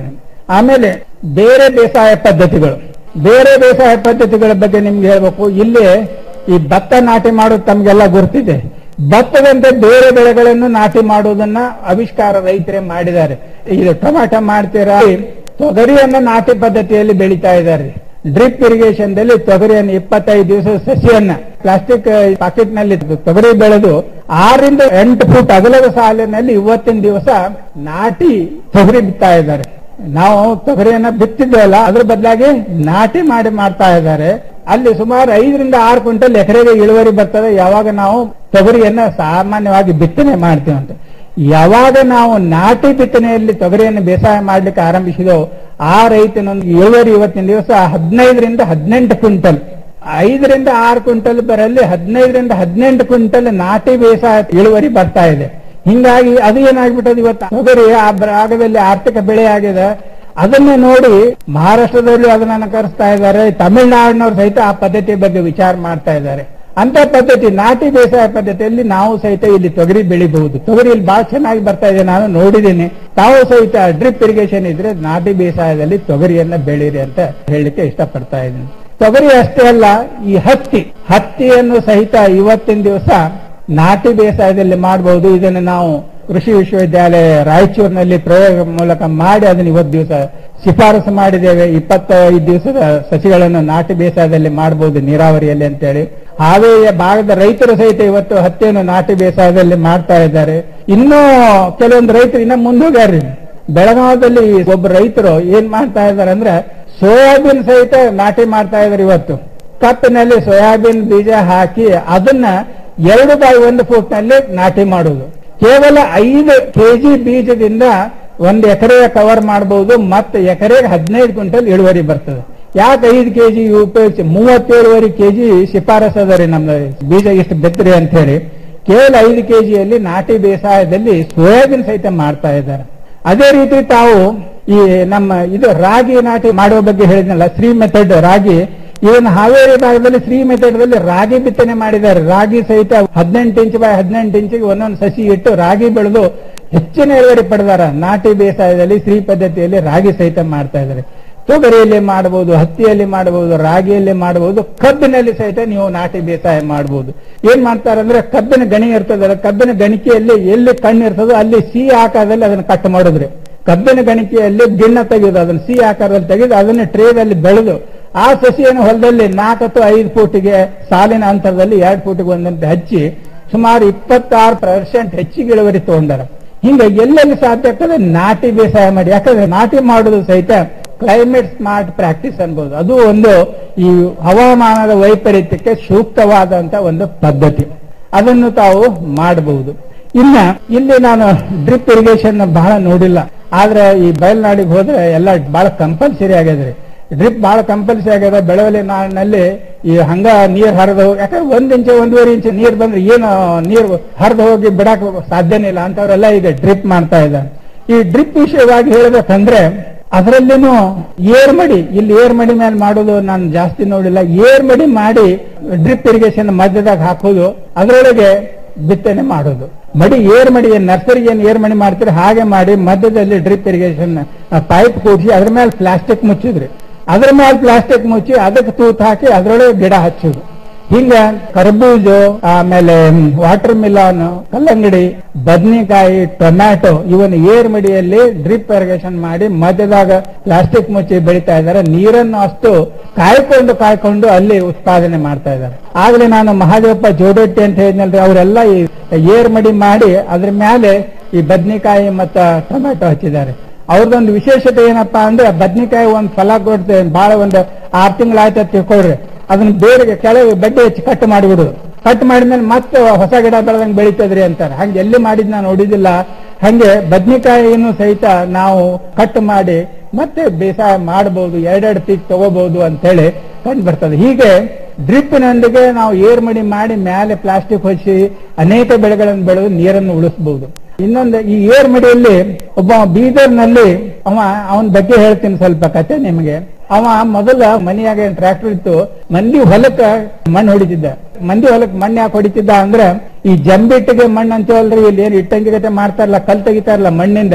ಆಮೇಲೆ ಬೇರೆ ಬೇಸಾಯ ಪದ್ಧತಿಗಳು ಬೇರೆ ಬೇಸಾಯ ಪದ್ಧತಿಗಳ ಬಗ್ಗೆ ನಿಮ್ಗೆ ಹೇಳ್ಬೇಕು ಇಲ್ಲಿ ಈ ಭತ್ತ ನಾಟಿ ಮಾಡೋದು ತಮ್ಗೆಲ್ಲ ಗುರ್ತಿದೆ ಭತ್ತದಂತೆ ಬೇರೆ ಬೆಳೆಗಳನ್ನು ನಾಟಿ ಮಾಡುವುದನ್ನ ಆವಿಷ್ಕಾರ ರೈತರೇ ಮಾಡಿದ್ದಾರೆ ಇದು ಟೊಮಾಟೊ ಮಾಡ್ತೀರಾ ತೊಗರಿಯನ್ನ ನಾಟಿ ಪದ್ಧತಿಯಲ್ಲಿ ಬೆಳೀತಾ ಇದ್ದಾರೆ ಡ್ರಿಪ್ ಇರಿಗೇಷನ್ ದಲ್ಲಿ ತೊಗರಿಯನ್ನು ಇಪ್ಪತ್ತೈದು ದಿವಸ ಸಸಿಯನ್ನ ಪ್ಲಾಸ್ಟಿಕ್ ಪಾಕೆಟ್ ನಲ್ಲಿ ತೊಗರಿ ಬೆಳೆದು ಆರಿಂದ ಎಂಟು ಫುಟ್ ಅಗಲದ ಸಾಲಿನಲ್ಲಿ ಇವತ್ತಿನ ದಿವಸ ನಾಟಿ ತೊಗರಿ ಬಿತ್ತಾ ಇದ್ದಾರೆ ನಾವು ತೊಗರಿಯನ್ನ ಬಿತ್ತಿದ್ದೇವಲ್ಲ ಅದ್ರ ಬದಲಾಗಿ ನಾಟಿ ಮಾಡಿ ಮಾಡ್ತಾ ಇದ್ದಾರೆ ಅಲ್ಲಿ ಸುಮಾರು ಐದರಿಂದ ಆರು ಕ್ವಿಂಟಲ್ ಎಕರೆಗೆ ಇಳುವರಿ ಬರ್ತದೆ ಯಾವಾಗ ನಾವು ತೊಗರಿಯನ್ನ ಸಾಮಾನ್ಯವಾಗಿ ಬಿತ್ತನೆ ಮಾಡ್ತೀವಿ ಅಂತ ಯಾವಾಗ ನಾವು ನಾಟಿ ಬಿತ್ತನೆಯಲ್ಲಿ ತೊಗರಿಯನ್ನು ಬೇಸಾಯ ಮಾಡ್ಲಿಕ್ಕೆ ಆರಂಭಿಸಿದೋ ಆ ರೈತನೊಂದು ಇಳುವರಿ ಇವತ್ತಿನ ದಿವಸ ಹದಿನೈದರಿಂದ ಹದಿನೆಂಟು ಕ್ವಿಂಟಲ್ ಐದರಿಂದ ಆರು ಕ್ವಿಂಟಲ್ ಬರಲ್ಲಿ ಹದಿನೈದರಿಂದ ಹದಿನೆಂಟು ಕ್ವಿಂಟಲ್ ನಾಟಿ ಬೇಸಾಯ ಇಳುವರಿ ಬರ್ತಾ ಇದೆ ಹಿಂಗಾಗಿ ಅದು ಏನಾಗ್ಬಿಟ್ಟದ ಇವತ್ತು ತೊಗರಿ ಆ ಭಾಗದಲ್ಲಿ ಆರ್ಥಿಕ ಬೆಳೆ ಆಗಿದೆ ಅದನ್ನೇ ನೋಡಿ ಮಹಾರಾಷ್ಟ್ರದಲ್ಲಿ ಅದನ್ನ ಅನುಕರಿಸ್ತಾ ಇದ್ದಾರೆ ತಮಿಳುನಾಡಿನವರು ಸಹಿತ ಆ ಪದ್ಧತಿ ಬಗ್ಗೆ ವಿಚಾರ ಮಾಡ್ತಾ ಇದ್ದಾರೆ ಅಂತ ಪದ್ಧತಿ ನಾಟಿ ಬೇಸಾಯ ಪದ್ಧತಿಯಲ್ಲಿ ನಾವು ಸಹಿತ ಇಲ್ಲಿ ತೊಗರಿ ಬೆಳಿಬಹುದು ತೊಗರಿ ಇಲ್ಲಿ ಬಹಳ ಚೆನ್ನಾಗಿ ಬರ್ತಾ ಇದೆ ನಾನು ನೋಡಿದ್ದೀನಿ ತಾವು ಸಹಿತ ಡ್ರಿಪ್ ಇರಿಗೇಷನ್ ಇದ್ರೆ ನಾಟಿ ಬೇಸಾಯದಲ್ಲಿ ತೊಗರಿಯನ್ನ ಬೆಳೀರಿ ಅಂತ ಹೇಳಲಿಕ್ಕೆ ಇಷ್ಟಪಡ್ತಾ ಇದ್ದೀನಿ ತೊಗರಿ ಅಷ್ಟೇ ಅಲ್ಲ ಈ ಹತ್ತಿ ಹತ್ತಿಯನ್ನು ಸಹಿತ ಇವತ್ತಿನ ದಿವಸ ನಾಟಿ ಬೇಸಾಯದಲ್ಲಿ ಮಾಡಬಹುದು ಇದನ್ನು ನಾವು ಕೃಷಿ ವಿಶ್ವವಿದ್ಯಾಲಯ ರಾಯಚೂರಿನಲ್ಲಿ ಪ್ರಯೋಗ ಮೂಲಕ ಮಾಡಿ ಅದನ್ನು ಇವತ್ತು ದಿವಸ ಶಿಫಾರಸು ಮಾಡಿದ್ದೇವೆ ಇಪ್ಪತ್ತೈದು ದಿವಸದ ಸಸಿಗಳನ್ನು ನಾಟಿ ಬೇಸಾಯದಲ್ಲಿ ಮಾಡಬಹುದು ನೀರಾವರಿಯಲ್ಲಿ ಅಂತೇಳಿ ಹಾವೇರಿಯ ಭಾಗದ ರೈತರು ಸಹಿತ ಇವತ್ತು ಹತ್ತಿಯನ್ನು ನಾಟಿ ಬೇಸಾಯದಲ್ಲಿ ಮಾಡ್ತಾ ಇದ್ದಾರೆ ಇನ್ನೂ ಕೆಲವೊಂದು ರೈತರು ಇನ್ನ ಮುಂದೋಗ್ಯಾರ್ರಿ ಬೆಳಗಾವದಲ್ಲಿ ಒಬ್ಬ ರೈತರು ಏನ್ ಮಾಡ್ತಾ ಇದ್ದಾರೆ ಅಂದ್ರೆ ಸೋಯಾಬೀನ್ ಸಹಿತ ನಾಟಿ ಮಾಡ್ತಾ ಇದ್ದಾರೆ ಇವತ್ತು ಕಪ್ಪಿನಲ್ಲಿ ಸೋಯಾಬೀನ್ ಬೀಜ ಹಾಕಿ ಅದನ್ನ ಎರಡು ಬೈ ಒಂದು ಫೂಟ್ ನಲ್ಲಿ ನಾಟಿ ಮಾಡುವುದು ಕೇವಲ ಐದು ಕೆಜಿ ಬೀಜದಿಂದ ಒಂದು ಎಕರೆ ಕವರ್ ಮಾಡಬಹುದು ಮತ್ತೆ ಎಕರೆಗೆ ಹದಿನೈದು ಕ್ವಿಂಟಲ್ ಇಳುವರಿ ಬರ್ತದೆ ಯಾಕೆ ಐದು ಕೆಜಿ ಉಪಯೋಗಿಸಿ ಮೂವತ್ತೇಳುವರೆ ಕೆಜಿ ಶಿಫಾರಸ್ ಅದ ರೀ ನಮ್ದು ಬೀಜ ಇಷ್ಟು ಬೆತ್ತರಿ ಅಂತ ಹೇಳಿ ಕೇವಲ ಐದು ಕೆಜಿಯಲ್ಲಿ ನಾಟಿ ಬೇಸಾಯದಲ್ಲಿ ಸೋಯಾಬೀನ್ ಸಹಿತ ಮಾಡ್ತಾ ಇದ್ದಾರೆ ಅದೇ ರೀತಿ ತಾವು ಈ ನಮ್ಮ ಇದು ರಾಗಿ ನಾಟಿ ಮಾಡುವ ಬಗ್ಗೆ ಹೇಳಿದ್ನಲ್ಲ ಶ್ರೀ ಮೆಥಡ್ ರಾಗಿ ಇವನ್ ಹಾವೇರಿ ಭಾಗದಲ್ಲಿ ಶ್ರೀ ಮೆಥಡ್ ದಲ್ಲಿ ರಾಗಿ ಬಿತ್ತನೆ ಮಾಡಿದ್ದಾರೆ ರಾಗಿ ಸಹಿತ ಹದಿನೆಂಟು ಇಂಚ್ ಬೈ ಹದಿನೆಂಟು ಇಂಚಿಗೆ ಒಂದೊಂದು ಸಸಿ ಇಟ್ಟು ರಾಗಿ ಬೆಳೆದು ಹೆಚ್ಚಿನ ಇಳುವರಿ ಪಡೆದಾರ ನಾಟಿ ಬೇಸಾಯದಲ್ಲಿ ಶ್ರೀ ಪದ್ಧತಿಯಲ್ಲಿ ರಾಗಿ ಸಹಿತ ಮಾಡ್ತಾ ಇದ್ದಾರೆ ತೊಗರಿಯಲ್ಲಿ ಮಾಡಬಹುದು ಹತ್ತಿಯಲ್ಲಿ ಮಾಡಬಹುದು ರಾಗಿಯಲ್ಲಿ ಮಾಡಬಹುದು ಕಬ್ಬಿನಲ್ಲಿ ಸಹಿತ ನೀವು ನಾಟಿ ಬೇಸಾಯ ಮಾಡಬಹುದು ಏನ್ ಮಾಡ್ತಾರೆ ಅಂದ್ರೆ ಕಬ್ಬಿನ ಗಣಿ ಇರ್ತದಲ್ಲ ಕಬ್ಬಿನ ಗಣಿಕೆಯಲ್ಲಿ ಎಲ್ಲಿ ಕಣ್ಣು ಇರ್ತದೋ ಅಲ್ಲಿ ಸಿ ಆಕಾರದಲ್ಲಿ ಅದನ್ನ ಕಟ್ ಮಾಡಿದ್ರಿ ಕಬ್ಬಿನ ಗಣಿಕೆಯಲ್ಲಿ ಗಿಣ್ಣ ತೆಗೆದು ಅದನ್ನ ಸಿ ಆಕಾರದಲ್ಲಿ ತೆಗೆದು ಅದನ್ನ ಟ್ರೇದಲ್ಲಿ ಬೆಳೆದು ಆ ಸಸಿಯನ್ನು ಹೊಲದಲ್ಲಿ ನಾಲ್ಕು ಅಥವಾ ಐದು ಫೂಟಿಗೆ ಸಾಲಿನ ಅಂತರದಲ್ಲಿ ಎರಡು ಫೂಟಿಗೆ ಒಂದಂತೆ ಹಚ್ಚಿ ಸುಮಾರು ಇಪ್ಪತ್ತಾರು ಪರ್ಸೆಂಟ್ ಹೆಚ್ಚಿಗೆ ಇಳುವರಿ ತಗೊಂಡಾರ ಹಿಂಗ ಎಲ್ಲೆಲ್ಲಿ ಸಾಧ್ಯ ಆಗ್ತದೆ ನಾಟಿ ಬೇಸಾಯ ಮಾಡಿ ಯಾಕಂದ್ರೆ ನಾಟಿ ಮಾಡುದು ಸಹಿತ ಕ್ಲೈಮೇಟ್ ಸ್ಮಾರ್ಟ್ ಪ್ರಾಕ್ಟೀಸ್ ಅನ್ಬೋದು ಅದು ಒಂದು ಈ ಹವಾಮಾನದ ವೈಪರೀತ್ಯಕ್ಕೆ ಸೂಕ್ತವಾದಂತ ಒಂದು ಪದ್ಧತಿ ಅದನ್ನು ತಾವು ಮಾಡಬಹುದು ಇನ್ನ ಇಲ್ಲಿ ನಾನು ಡ್ರಿಪ್ ಇರಿಗೇಷನ್ ಬಹಳ ನೋಡಿಲ್ಲ ಆದ್ರೆ ಈ ಬಯಲ್ನಾಡಿಗೆ ಹೋದ್ರೆ ಎಲ್ಲ ಬಹಳ ಕಂಪಲ್ಸರಿ ಆಗ್ಯದ್ರಿ ಡ್ರಿಪ್ ಬಹಳ ಕಂಪಲ್ಸರಿ ಆಗ್ಯದ ಬೆಳವಲಿ ನಾಡಿನಲ್ಲಿ ಈ ಹಂಗ ನೀರ್ ಹರಿದು ಯಾಕಂದ್ರೆ ಒಂದ್ ಇಂಚು ಒಂದೂವರೆ ಇಂಚು ನೀರ್ ಬಂದ್ರೆ ಏನು ನೀರು ಹರಿದು ಹೋಗಿ ಬಿಡಕ್ ಸಾಧ್ಯನೇ ಇಲ್ಲ ಅಂತವ್ರೆಲ್ಲ ಈಗ ಡ್ರಿಪ್ ಮಾಡ್ತಾ ಇದ್ದಾರೆ ಈ ಡ್ರಿಪ್ ವಿಷಯವಾಗಿ ಹೇಳ್ಬೇಕಂದ್ರೆ ಅದರಲ್ಲಿನೂ ಏರ್ಮಡಿ ಇಲ್ಲಿ ಏರ್ಮಡಿ ಮೇಲೆ ಮಾಡೋದು ನಾನು ಜಾಸ್ತಿ ನೋಡಿಲ್ಲ ಏರ್ಮಡಿ ಮಾಡಿ ಡ್ರಿಪ್ ಇರಿಗೇಷನ್ ಮಧ್ಯದಾಗ ಹಾಕೋದು ಅದರೊಳಗೆ ಬಿತ್ತನೆ ಮಾಡೋದು ಮಡಿ ಏರ್ ಮಡಿ ಏನ್ ನರ್ಸರಿಗೆ ಏನ್ ಏರ್ ಮಡಿ ಮಾಡ್ತೀರಿ ಹಾಗೆ ಮಾಡಿ ಮಧ್ಯದಲ್ಲಿ ಡ್ರಿಪ್ ಇರಿಗೇಷನ್ ಪೈಪ್ ಕೂಡಿಸಿ ಅದ್ರ ಮೇಲೆ ಪ್ಲಾಸ್ಟಿಕ್ ಮುಚ್ಚಿದ್ರಿ ಅದ್ರ ಮೇಲೆ ಪ್ಲಾಸ್ಟಿಕ್ ಮುಚ್ಚಿ ಅದಕ್ಕೆ ತೂತ್ ಹಾಕಿ ಅದ್ರೊಳಗೆ ಗಿಡ ಹಚ್ಚೋದು ಹಿಂಗ ಕರ್ಬೂಜು ಆಮೇಲೆ ವಾಟರ್ ಮಿಲಾನ್ ಕಲ್ಲಂಗಡಿ ಬದ್ನಿಕಾಯಿ ಟೊಮ್ಯಾಟೊ ಇವನ್ ಏರ್ ಮಡಿಯಲ್ಲಿ ಡ್ರಿಪ್ ಇರಿಗೇಷನ್ ಮಾಡಿ ಮಧ್ಯದಾಗ ಪ್ಲಾಸ್ಟಿಕ್ ಮುಚ್ಚಿ ಬೆಳಿತಾ ಇದ್ದಾರೆ ನೀರನ್ನು ಅಷ್ಟು ಕಾಯ್ಕೊಂಡು ಕಾಯ್ಕೊಂಡು ಅಲ್ಲಿ ಉತ್ಪಾದನೆ ಮಾಡ್ತಾ ಇದ್ದಾರೆ ಆಗ್ಲೇ ನಾನು ಮಹಾದೇವಪ್ಪ ಜೋಡಟ್ಟಿ ಅಂತ ಹೇಳಿದ್ನಲ್ರಿ ಅವರೆಲ್ಲ ಈ ಏರ್ ಮಡಿ ಮಾಡಿ ಅದ್ರ ಮೇಲೆ ಈ ಬದ್ನಿಕಾಯಿ ಮತ್ತ ಟೊಮ್ಯಾಟೊ ಹಚ್ಚಿದ್ದಾರೆ ಅವ್ರದೊಂದು ವಿಶೇಷತೆ ಏನಪ್ಪಾ ಅಂದ್ರೆ ಬದ್ನಿಕಾಯಿ ಒಂದ್ ಫಲ ಕೊಡ್ತೇವೆ ಬಹಳ ಒಂದು ಆರ್ ತಿಂಗಳಾಯ್ತು ಅಂತ ತಿಳ್ಕೊಳ್ರಿ ಅದನ್ನ ಬೇರೆ ಕೆಳಗೆ ಬಡ್ಡೆ ಹಚ್ಚಿ ಕಟ್ ಮಾಡಿಬಿಡುದು ಕಟ್ ಮಾಡಿದ್ಮೇಲೆ ಮತ್ತೆ ಹೊಸ ಗಿಡ ಬೆಳೆದಂಗೆ ಬೆಳಿತದ್ರಿ ಅಂತಾರೆ ಹಂಗೆ ಎಲ್ಲಿ ಮಾಡಿದ್ ನಾನು ನೋಡಿದಿಲ್ಲ ಹಂಗೆ ಬದ್ನಿಕಾಯಿಯನ್ನು ಸಹಿತ ನಾವು ಕಟ್ ಮಾಡಿ ಮತ್ತೆ ಬೇಸಾಯ ಮಾಡಬಹುದು ಎರಡೆರಡು ಪೀಕ್ ತಗೋಬಹುದು ಅಂತ ಹೇಳಿ ಕಂಡು ಬರ್ತದೆ ಹೀಗೆ ಡ್ರಿಪ್ನೊಂದಿಗೆ ನಾವು ಏರ್ಮಡಿ ಮಾಡಿ ಮೇಲೆ ಪ್ಲಾಸ್ಟಿಕ್ ಹೊಚ್ಚಿ ಅನೇಕ ಬೆಳೆಗಳನ್ನು ಬೆಳೆದು ನೀರನ್ನು ಉಳಿಸಬಹುದು ಇನ್ನೊಂದು ಈ ಏರ್ ಮಡಿಯಲ್ಲಿ ಒಬ್ಬ ಬೀದರ್ನಲ್ಲಿ ಅವ ಅವನ ಬಗ್ಗೆ ಹೇಳ್ತೀನಿ ಸ್ವಲ್ಪ ಕತೆ ನಿಮಗೆ ಅವ ಮೊದಲ ಮನೆಯಾಗ ಟ್ರ್ಯಾಕ್ಟರ್ ಇತ್ತು ಮಂದಿ ಹೊಲಕ್ಕ ಮಣ್ಣು ಹೊಡಿತಿದ್ದ ಮಂದಿ ಹೊಲಕ್ ಮಣ್ಣು ಯಾಕೆ ಹೊಡಿತಿದ್ದ ಅಂದ್ರೆ ಈ ಜಂಬಿಟ್ಟಿಗೆ ಮಣ್ಣು ಅಂತೀವಲ್ರಿ ಇಲ್ಲಿ ಏನ್ ಇಟ್ಟಂಗಿ ಗತೆ ಮಾಡ್ತಾರಲ್ಲ ಕಲ್ ತೆಗಿತಾರಲ್ಲ ಮಣ್ಣಿಂದ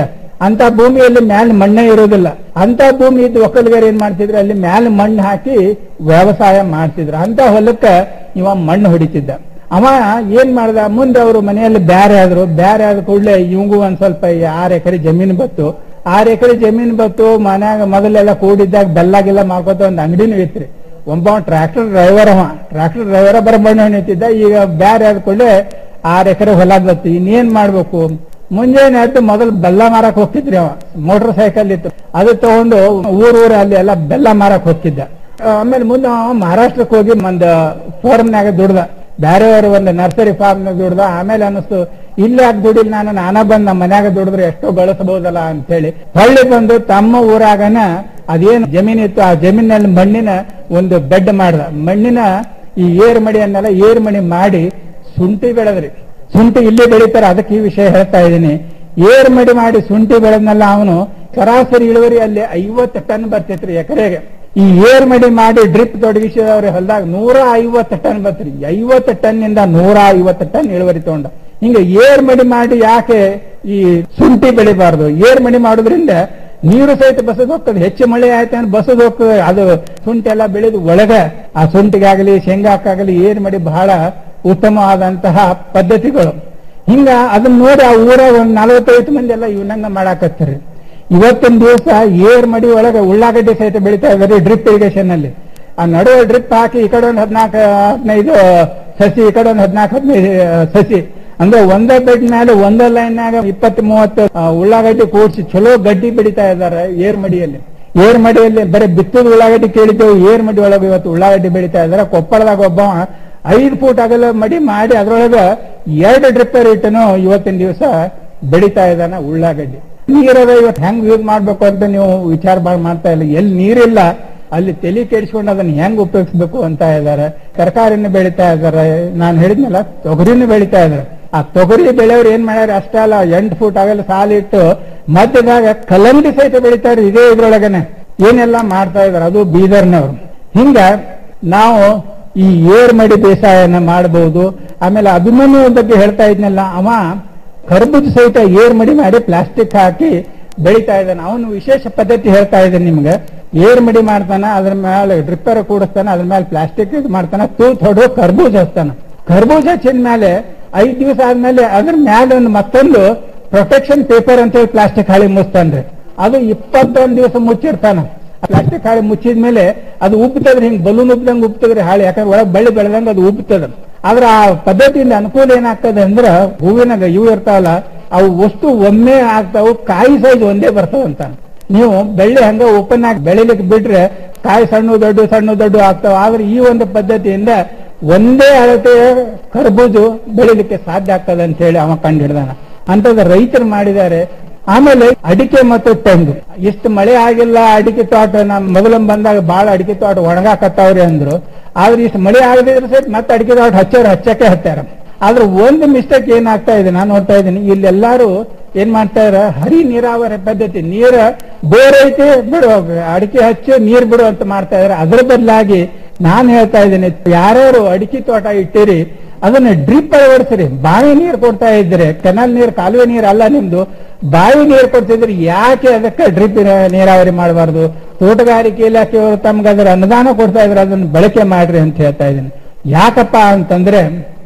ಅಂತ ಭೂಮಿಯಲ್ಲಿ ಮ್ಯಾಲ ಮಣ್ಣೇ ಇರೋದಿಲ್ಲ ಅಂತ ಭೂಮಿ ಇದ್ದು ಒಕ್ಕಲಿಗರು ಏನ್ ಮಾಡ್ತಿದ್ರು ಅಲ್ಲಿ ಮ್ಯಾಲ ಮಣ್ಣು ಹಾಕಿ ವ್ಯವಸಾಯ ಮಾಡ್ತಿದ್ರು ಅಂತ ಹೊಲಕ್ಕ ಇವ ಮಣ್ಣು ಹೊಡಿತಿದ್ದ ಅವ ಏನ್ ಮಾಡ್ದ ಮುಂದೆ ಅವರು ಮನೆಯಲ್ಲಿ ಬ್ಯಾರೆ ಆದ್ರು ಬ್ಯಾರೆ ಆದ ಕೂಡಲೇ ಇವಂಗೂ ಒಂದ್ ಸ್ವಲ್ಪ ಈ ಆರ್ ಎಕರೆ ಜಮೀನು ಬತ್ತು ಆರ್ ಎಕರೆ ಜಮೀನು ಬತ್ತು ಮನ್ಯಾಗ ಮೊದಲೆಲ್ಲ ಕೂಡಿದ್ದಾಗ ಬೆಲ್ಲಾಗೆಲ್ಲ ಮಾಡ್ಕೊತ ಒಂದ್ ಅಂಗಡಿನೂ ಇತ್ರಿ ಒಬ್ಬ ಟ್ರಾಕ್ಟರ್ ಡ್ರೈವರ್ ಅವ ಟ್ರಾಕ್ಟರ್ ಡ್ರೈವರ ಬರಬಣ್ಣ ನಿಂತಿದ್ದ ಈಗ ಬ್ಯಾರೆ ಆದ ಕೂಡಲೇ ಆರ್ ಎಕರೆ ಹೊಲ ಬತ್ತು ಇನ್ನೇನ್ ಮಾಡ್ಬೇಕು ಮುಂಜಾನೆ ಆಯ್ತು ಮೊದಲು ಬೆಲ್ಲ ಮಾರಕ್ ಹೋಗ್ತಿದ್ರಿ ಅವ ಮೋಟರ್ ಸೈಕಲ್ ಇತ್ತು ಅದು ತಗೊಂಡು ಊರ್ ಊರ ಅಲ್ಲಿ ಎಲ್ಲ ಬೆಲ್ಲ ಮಾರಕ್ ಹೋಗ್ತಿದ್ದ ಆಮೇಲೆ ಮುಂದೆ ಅವ ಮಹಾರಾಷ್ಟ್ರಕ್ಕೆ ಹೋಗಿ ಒಂದ್ ಫಾರ್ಮ್ನಾಗ ದುಡ್ದ ಬೇರೆಯವರು ಒಂದು ನರ್ಸರಿ ಫಾರ್ಮ್ನಾಗ ದುಡ್ದ ಆಮೇಲೆ ಅನಿಸ್ತು ಇಲ್ಲಿ ಯಾಕೆ ದುಡಿಲ್ ನಾನು ನಾನ ಬಂದ್ ನಮ್ಮ ಮನ್ಯಾಗ ದುಡಿದ್ರೆ ಎಷ್ಟೋ ಗಳಿಸಬಹುದಲ್ಲ ಅಂತ ಹೇಳಿ ಹೊಳ್ಳಿ ಬಂದು ತಮ್ಮ ಊರಾಗನ ಅದೇನು ಜಮೀನ್ ಇತ್ತು ಆ ಜಮೀನಲ್ಲಿ ಮಣ್ಣಿನ ಒಂದು ಬೆಡ್ ಮಾಡ್ದ ಮಣ್ಣಿನ ಈ ಏರ್ ಮಡಿಯನ್ನೆಲ್ಲ ಏರ್ ಮಡಿ ಮಾಡಿ ಶುಂಠಿ ಬೆಳೆದ್ರಿ ಶುಂಠಿ ಇಲ್ಲಿ ಬೆಳೀತಾರೆ ಅದಕ್ಕೆ ಈ ವಿಷಯ ಹೇಳ್ತಾ ಇದ್ದೀನಿ ಏರ್ ಮಡಿ ಮಾಡಿ ಶುಂಠಿ ಬೆಳೆದ್ನಲ್ಲ ಅವನು ಸರಾಸರಿ ಇಳುವರಿ ಅಲ್ಲಿ ಐವತ್ತು ಟನ್ ಬರ್ತಿತ್ರಿ ಎಕರೆಗೆ ಈ ಏರ್ ಮಡಿ ಮಾಡಿ ಡ್ರಿಪ್ ತೊಡಗಿಸಿದವ್ರ ಹೊಲದಾಗ ನೂರ ಐವತ್ತು ಟನ್ ಬರ್ತ್ರಿ ಐವತ್ತು ಟನ್ ಇಂದ ನೂರ ಐವತ್ತು ಟನ್ ಇಳುವರಿ ತಗೊಂಡ ಹಿಂಗ ಏರ್ ಮಡಿ ಮಾಡಿ ಯಾಕೆ ಈ ಶುಂಠಿ ಬೆಳಿಬಾರ್ದು ಏರ್ ಮಡಿ ಮಾಡೋದ್ರಿಂದ ನೀರು ಸಹಿತ ಬಸದ್ ಹೋಗ್ತದೆ ಹೆಚ್ಚು ಮಳೆ ಆಯ್ತು ಅಂದ್ರೆ ಬಸದ್ ಹೋಗ್ತದೆ ಅದು ಶುಂಠಿ ಎಲ್ಲ ಬೆಳೆದು ಒಳಗ ಆ ಶುಂಠಿಗಾಗಲಿ ಶೇಂಗಾಕ್ಕಾಗಲಿ ಏರ್ ಮಡಿ ಬಹಳ ಉತ್ತಮವಾದಂತಹ ಪದ್ಧತಿಗಳು ಹಿಂಗ ಅದನ್ನ ನೋಡಿ ಆ ಊರಾಗ ಒಂದ್ ನಲವತ್ತೈವತ್ತು ಮಂದಿ ಎಲ್ಲ ಇವನಂಗ ಮಾಡಾಕತ್ತಾರೆ ಇವತ್ತಿನ ದಿವಸ ಏರ್ ಮಡಿ ಒಳಗೆ ಉಳ್ಳಾಗಡ್ಡಿ ಸಹಿತ ಬೆಳಿತಾ ಇದ್ದಾರೆ ಡ್ರಿಪ್ ಇರಿಗೇಷನ್ ಅಲ್ಲಿ ಆ ನಡುವೆ ಡ್ರಿಪ್ ಹಾಕಿ ಈ ಕಡೆ ಒಂದು ಹದಿನಾಲ್ಕು ಹದಿನೈದು ಸಸಿ ಈ ಕಡೆ ಒಂದು ಹದಿನಾಲ್ಕು ಹದಿನೈದು ಸಸಿ ಅಂದ್ರೆ ಒಂದೇ ಬೆಡ್ ಮೇಲೆ ಒಂದೇ ಲೈನ್ನಾಗ ಇಪ್ಪತ್ತು ಮೂವತ್ತು ಆ, ಉಳ್ಳಾಗಡ್ಡಿ ಕೂಡಿಸಿ ಚಲೋ ಗಡ್ಡಿ ಬೆಳಿತಾ ಇದ್ದಾರೆ ಏರ್ ಮಡಿಯಲ್ಲಿ ಏರ್ ಮಡಿಯಲ್ಲಿ ಬರೀ ಬಿತ್ತದ ಉಳ್ಳಾಗಡ್ಡಿ ಕೇಳಿದ್ದೇವೆ ಏರ್ ಮಡಿ ಒಳಗೆ ಇವತ್ತು ಉಳ್ಳಾಗಡ್ಡಿ ಬೆಳಿತಾ ಇದ್ದಾರೆ ಕೊಪ್ಪಳದಾಗ ಒಬ್ಬ ಐದು ಫೂಟ್ ಅಗಲ ಮಡಿ ಮಾಡಿ ಅದ್ರೊಳಗ ಎರಡು ಡ್ರಿಪ್ಪರ್ ಇಟ್ಟನು ಇವತ್ತಿನ ದಿವಸ ಬೆಳಿತಾ ಇದ್ದಾನ ಉಳ್ಳಾಗಡ್ಡಿ ನೀರದ ಇವತ್ತು ಹೆಂಗ್ ಯೂಸ್ ಮಾಡ್ಬೇಕು ಅಂತ ನೀವು ವಿಚಾರ ಬಾಳ್ ಮಾಡ್ತಾ ಇಲ್ಲ ಎಲ್ಲಿ ನೀರಿಲ್ಲ ಅಲ್ಲಿ ತಲೆ ಕೆಡಿಸ್ಕೊಂಡು ಅದನ್ನ ಹೆಂಗ್ ಉಪಯೋಗಿಸ್ಬೇಕು ಅಂತ ಇದ್ದಾರೆ ತರಕಾರಿನ ಬೆಳಿತಾ ಇದ್ದಾರೆ ನಾನು ಹೇಳಿದ್ನಲ್ಲ ತೊಗರಿನ ಬೆಳಿತಾ ಇದ್ದಾರೆ ಆ ತೊಗರಿ ಬೆಳೆಯವ್ರು ಏನ್ ಮಾಡ್ಯಾರ ಅಷ್ಟೇ ಅಲ್ಲ ಎಂಟು ಫೂಟ್ ಆಗಲ್ಲ ಸಾಲಿಟ್ಟು ಮಧ್ಯದಾಗ ಕಲ್ಲಂಗಡಿ ಸಹಿತ ಬೆಳಿತಾರೆ ಇದೇ ಇದ್ರೊಳಗನೆ ಏನೆಲ್ಲ ಮಾಡ್ತಾ ಇದಾರೆ ಅದು ಬೀದರ್ನವ್ರು ಹಿಂಗ ನಾವು ಈ ಏರ್ ಮಡಿ ಬೇಸಾಯನ ಮಾಡಬಹುದು ಆಮೇಲೆ ಅಭಿಮನ್ಯು ಬಗ್ಗೆ ಹೇಳ್ತಾ ಇದ್ನಲ್ಲ ಅವ ಕರ್ಬೂಜ ಸಹಿತ ಏರ್ ಮಡಿ ಮಾಡಿ ಪ್ಲಾಸ್ಟಿಕ್ ಹಾಕಿ ಬೆಳಿತಾ ಇದ್ದಾನೆ ಅವನು ವಿಶೇಷ ಪದ್ಧತಿ ಹೇಳ್ತಾ ಇದ್ದಾನೆ ನಿಮ್ಗೆ ಏರ್ ಮಡಿ ಮಾಡ್ತಾನ ಅದ್ರ ಮೇಲೆ ಡ್ರಿಪ್ಪರ್ ಕೂಡಿಸ್ತಾನ ಅದ್ರ ಮೇಲೆ ಪ್ಲಾಸ್ಟಿಕ್ ಇದು ಮಾಡ್ತಾನ ತೂತ್ ಹೊಡೆದು ಕರ್ಬೂಜ ಹಚ್ತಾನ ಕರ್ಬೂಜ ಹಚ್ಚಿದ ಮೇಲೆ ಐದ್ ದಿವಸ ಆದ್ಮೇಲೆ ಅದ್ರ ಮೇಲೆ ಒಂದು ಮತ್ತೊಂದು ಪ್ರೊಟೆಕ್ಷನ್ ಪೇಪರ್ ಅಂತ ಹೇಳಿ ಪ್ಲಾಸ್ಟಿಕ್ ಹಾಳಿ ಮುಚ್ತಾನ್ರಿ ಅದು ಇಪ್ಪತ್ತೊಂದು ದಿವಸ ಮುಚ್ಚಿರ್ತಾನ ಪ್ಲಾಸ್ಟಿಕ್ ಹಾಳಿ ಮುಚ್ಚಿದ ಮೇಲೆ ಅದು ಉಬ್ತದ್ರಿ ಹಿಂಗ್ ಬಲೂನ್ ಉಬ್ದಂಗ್ ಉಬ್ತದ್ರಿ ಹಾಳಿ ಯಾಕಂದ್ರೆ ಒಳಗ್ ಬಳ್ಳಿ ಬೆಳೆದಂಗ ಅದು ಉಬ್ತದ ಆದ್ರ ಆ ಪದ್ಧತಿಯಿಂದ ಅನುಕೂಲ ಏನಾಗ್ತದೆ ಅಂದ್ರೆ ಹೂವಿನಾಗ ಇವು ಇರ್ತಾವಲ್ಲ ಅವು ವಸ್ತು ಒಮ್ಮೆ ಆಗ್ತಾವು ಕಾಯಿ ಸೈಜ್ ಒಂದೇ ಬರ್ತಾವಂತ ನೀವು ಬೆಳ್ಳಿ ಹಂಗ ಓಪನ್ ಆಗಿ ಬೆಳಿಲಿಕ್ಕೆ ಬಿಟ್ರೆ ಕಾಯಿ ಸಣ್ಣ ದೊಡ್ಡ ಸಣ್ಣ ದೊಡ್ಡ ಆಗ್ತಾವ ಆದ್ರೆ ಈ ಒಂದು ಪದ್ಧತಿಯಿಂದ ಒಂದೇ ಅಳತೆಯ ಕರ್ಬೂಜು ಬೆಳಿಲಿಕ್ಕೆ ಸಾಧ್ಯ ಆಗ್ತದೆ ಅಂತ ಹೇಳಿ ಅವ ಕಂಡು ಹಿಡ್ದಾನ ಅಂತದ ರೈತರು ಮಾಡಿದ್ದಾರೆ ಆಮೇಲೆ ಅಡಿಕೆ ಮತ್ತು ತೆಂಗು ಇಷ್ಟು ಮಳೆ ಆಗಿಲ್ಲ ಅಡಿಕೆ ತೋಟ ನಮ್ ಮೊದಲ ಬಂದಾಗ ಬಹಳ ಅಡಿಕೆ ತೋಟ ಒಣಗಾಕತ್ತಾವ್ರಿ ಅಂದ್ರು ಆದ್ರೆ ಇಷ್ಟು ಮಳೆ ಆಗದಿದ್ರೆ ಸಹಿತ ಮತ್ತೆ ಅಡಿಕೆ ತೋಟ ಹಚ್ಚೋರು ಹಚ್ಚಕ್ಕೆ ಹತ್ತಾರ ಆದ್ರೆ ಒಂದು ಮಿಸ್ಟೇಕ್ ಏನಾಗ್ತಾ ಇದೆ ನಾನು ನೋಡ್ತಾ ಇದ್ದೀನಿ ಇಲ್ಲೆಲ್ಲಾರು ಏನ್ ಮಾಡ್ತಾ ಇದಾರೆ ಹರಿ ನೀರಾವರಿ ಪದ್ಧತಿ ನೀರ ಬೋರ್ ಐತಿ ಬಿಡು ಅಡಿಕೆ ಹಚ್ಚಿ ನೀರ್ ಬಿಡು ಅಂತ ಮಾಡ್ತಾ ಇದಾರೆ ಅದ್ರ ಬದಲಾಗಿ ನಾನ್ ಹೇಳ್ತಾ ಇದ್ದೀನಿ ಯಾರ್ಯಾರು ಅಡಿಕೆ ತೋಟ ಇಟ್ಟಿರಿ ಅದನ್ನ ಡ್ರಿಪ್ ಅಳವಡಿಸ್ರಿ ಬಾವಿ ನೀರು ಕೊಡ್ತಾ ಇದ್ರೆ ಕೆನಲ್ ನೀರು ಕಾಲುವೆ ನೀರು ಅಲ್ಲ ನಿಮ್ದು ಬಾವಿ ನೀರು ಕೊಡ್ತಿದ್ರೆ ಯಾಕೆ ಅದಕ್ಕೆ ಡ್ರಿಪ್ ನೀರಾವರಿ ಮಾಡಬಾರ್ದು ತೋಟಗಾರಿಕೆ ಇಲಾಖೆಯವರು ತಮ್ಗೆ ಅದರ ಅನುದಾನ ಕೊಡ್ತಾ ಇದ್ರೆ ಅದನ್ನ ಬಳಕೆ ಮಾಡ್ರಿ ಅಂತ ಹೇಳ್ತಾ ಇದ್ದೀನಿ ಯಾಕಪ್ಪ ಅಂತಂದ್ರೆ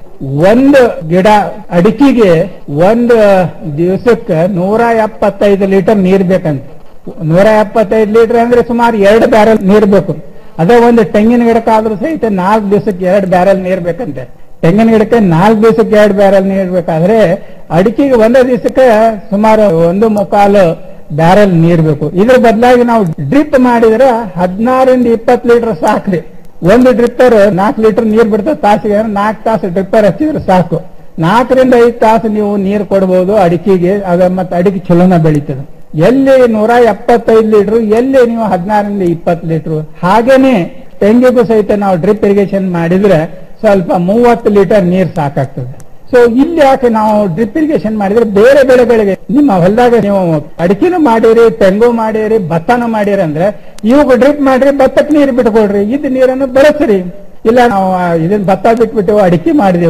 ಒಂದು ಗಿಡ ಅಡಿಕೆಗೆ ಒಂದು ದಿವಸಕ್ಕೆ ನೂರ ಎಪ್ಪತ್ತೈದು ಲೀಟರ್ ನೀರ್ ಬೇಕಂತ ನೂರ ಎಪ್ಪತ್ತೈದು ಲೀಟರ್ ಅಂದ್ರೆ ಸುಮಾರು ಎರಡು ಬ್ಯಾರಲ್ ನೀರ್ ಬೇಕು ಅದೇ ಒಂದು ತೆಂಗಿನ ಗಿಡಕ್ಕಾದ್ರೂ ಸಹಿತ ನಾಲ್ಕು ದಿವಸಕ್ಕೆ ಎರಡು ಬ್ಯಾರಲ್ ನೀರ್ ಬೇಕಂತೆ ತೆಂಗಿನ ಗಿಡಕ್ಕೆ ನಾಲ್ಕು ದಿವಸಕ್ಕೆ ಎರಡು ಬ್ಯಾರಲ್ ನೀರ್ ಬೇಕಾದ್ರೆ ಅಡಿಕೆಗೆ ಒಂದೇ ದಿವಸಕ್ಕೆ ಸುಮಾರು ಒಂದು ಮುಕ್ಕಾಲು ಬ್ಯಾರಲ್ ನೀರ್ ಬೇಕು ಇದ್ರ ಬದಲಾಗಿ ನಾವು ಡ್ರಿಪ್ ಮಾಡಿದ್ರೆ ಹದಿನಾರಿಂದ ಇಪ್ಪತ್ತು ಲೀಟರ್ ಸಾಕ್ರಿ ಒಂದು ಡ್ರಿಪ್ಪರ್ ನಾಲ್ಕು ಲೀಟರ್ ನೀರ್ ಬಿಡ್ತದೆ ತಾಸಿಗೆ ನಾಲ್ಕು ತಾಸು ಡ್ರಿಪ್ಪರ್ ಹಚ್ಚಿದ್ರೆ ಸಾಕು ನಾಲ್ಕರಿಂದ ಐದು ತಾಸು ನೀವು ನೀರು ಕೊಡಬಹುದು ಅಡಿಕೆಗೆ ಅದ ಮತ್ತೆ ಅಡಿಕೆ ಚಲೋನ ಬೆಳೀತದೆ ಎಲ್ಲಿ ನೂರ ಎಪ್ಪತ್ತೈದು ಲೀಟರ್ ಎಲ್ಲಿ ನೀವು ಹದಿನಾರರಿಂದ ಇಪ್ಪತ್ತು ಲೀಟರ್ ಹಾಗೇನೆ ತೆಂಗಿಗೂ ಸಹಿತ ನಾವು ಡ್ರಿಪ್ ಇರಿಗೇಷನ್ ಮಾಡಿದ್ರೆ ಸ್ವಲ್ಪ ಮೂವತ್ತು ಲೀಟರ್ ನೀರ್ ಸಾಕಾಗ್ತದೆ ಸೊ ಇಲ್ಲಿ ಯಾಕೆ ನಾವು ಡ್ರಿಪ್ ಇರಿಗೇಷನ್ ಮಾಡಿದ್ರೆ ಬೇರೆ ಬೆಳೆಗಳಿಗೆ ನಿಮ್ಮ ಹೊಲದಾಗ ನೀವು ಅಡಿಕೆನೂ ಮಾಡಿರಿ ತೆಂಗು ಮಾಡಿರಿ ಭತ್ತನೂ ಮಾಡಿರಿ ಅಂದ್ರೆ ಇವಾಗ ಡ್ರಿಪ್ ಮಾಡ್ರಿ ಭತ್ತಕ್ಕೆ ನೀರು ಬಿಟ್ಕೊಳ್ರಿ ಇದ್ ನೀರನ್ನು ಬೆಳೆಸ್ರಿ ಇಲ್ಲ ನಾವು ಆ, ಇದನ್ನ ಭತ್ತ ಬಿಟ್ಬಿಟ್ಟು ಅಡಿಕೆ ಮಾಡಿದೆವು ಅಂತ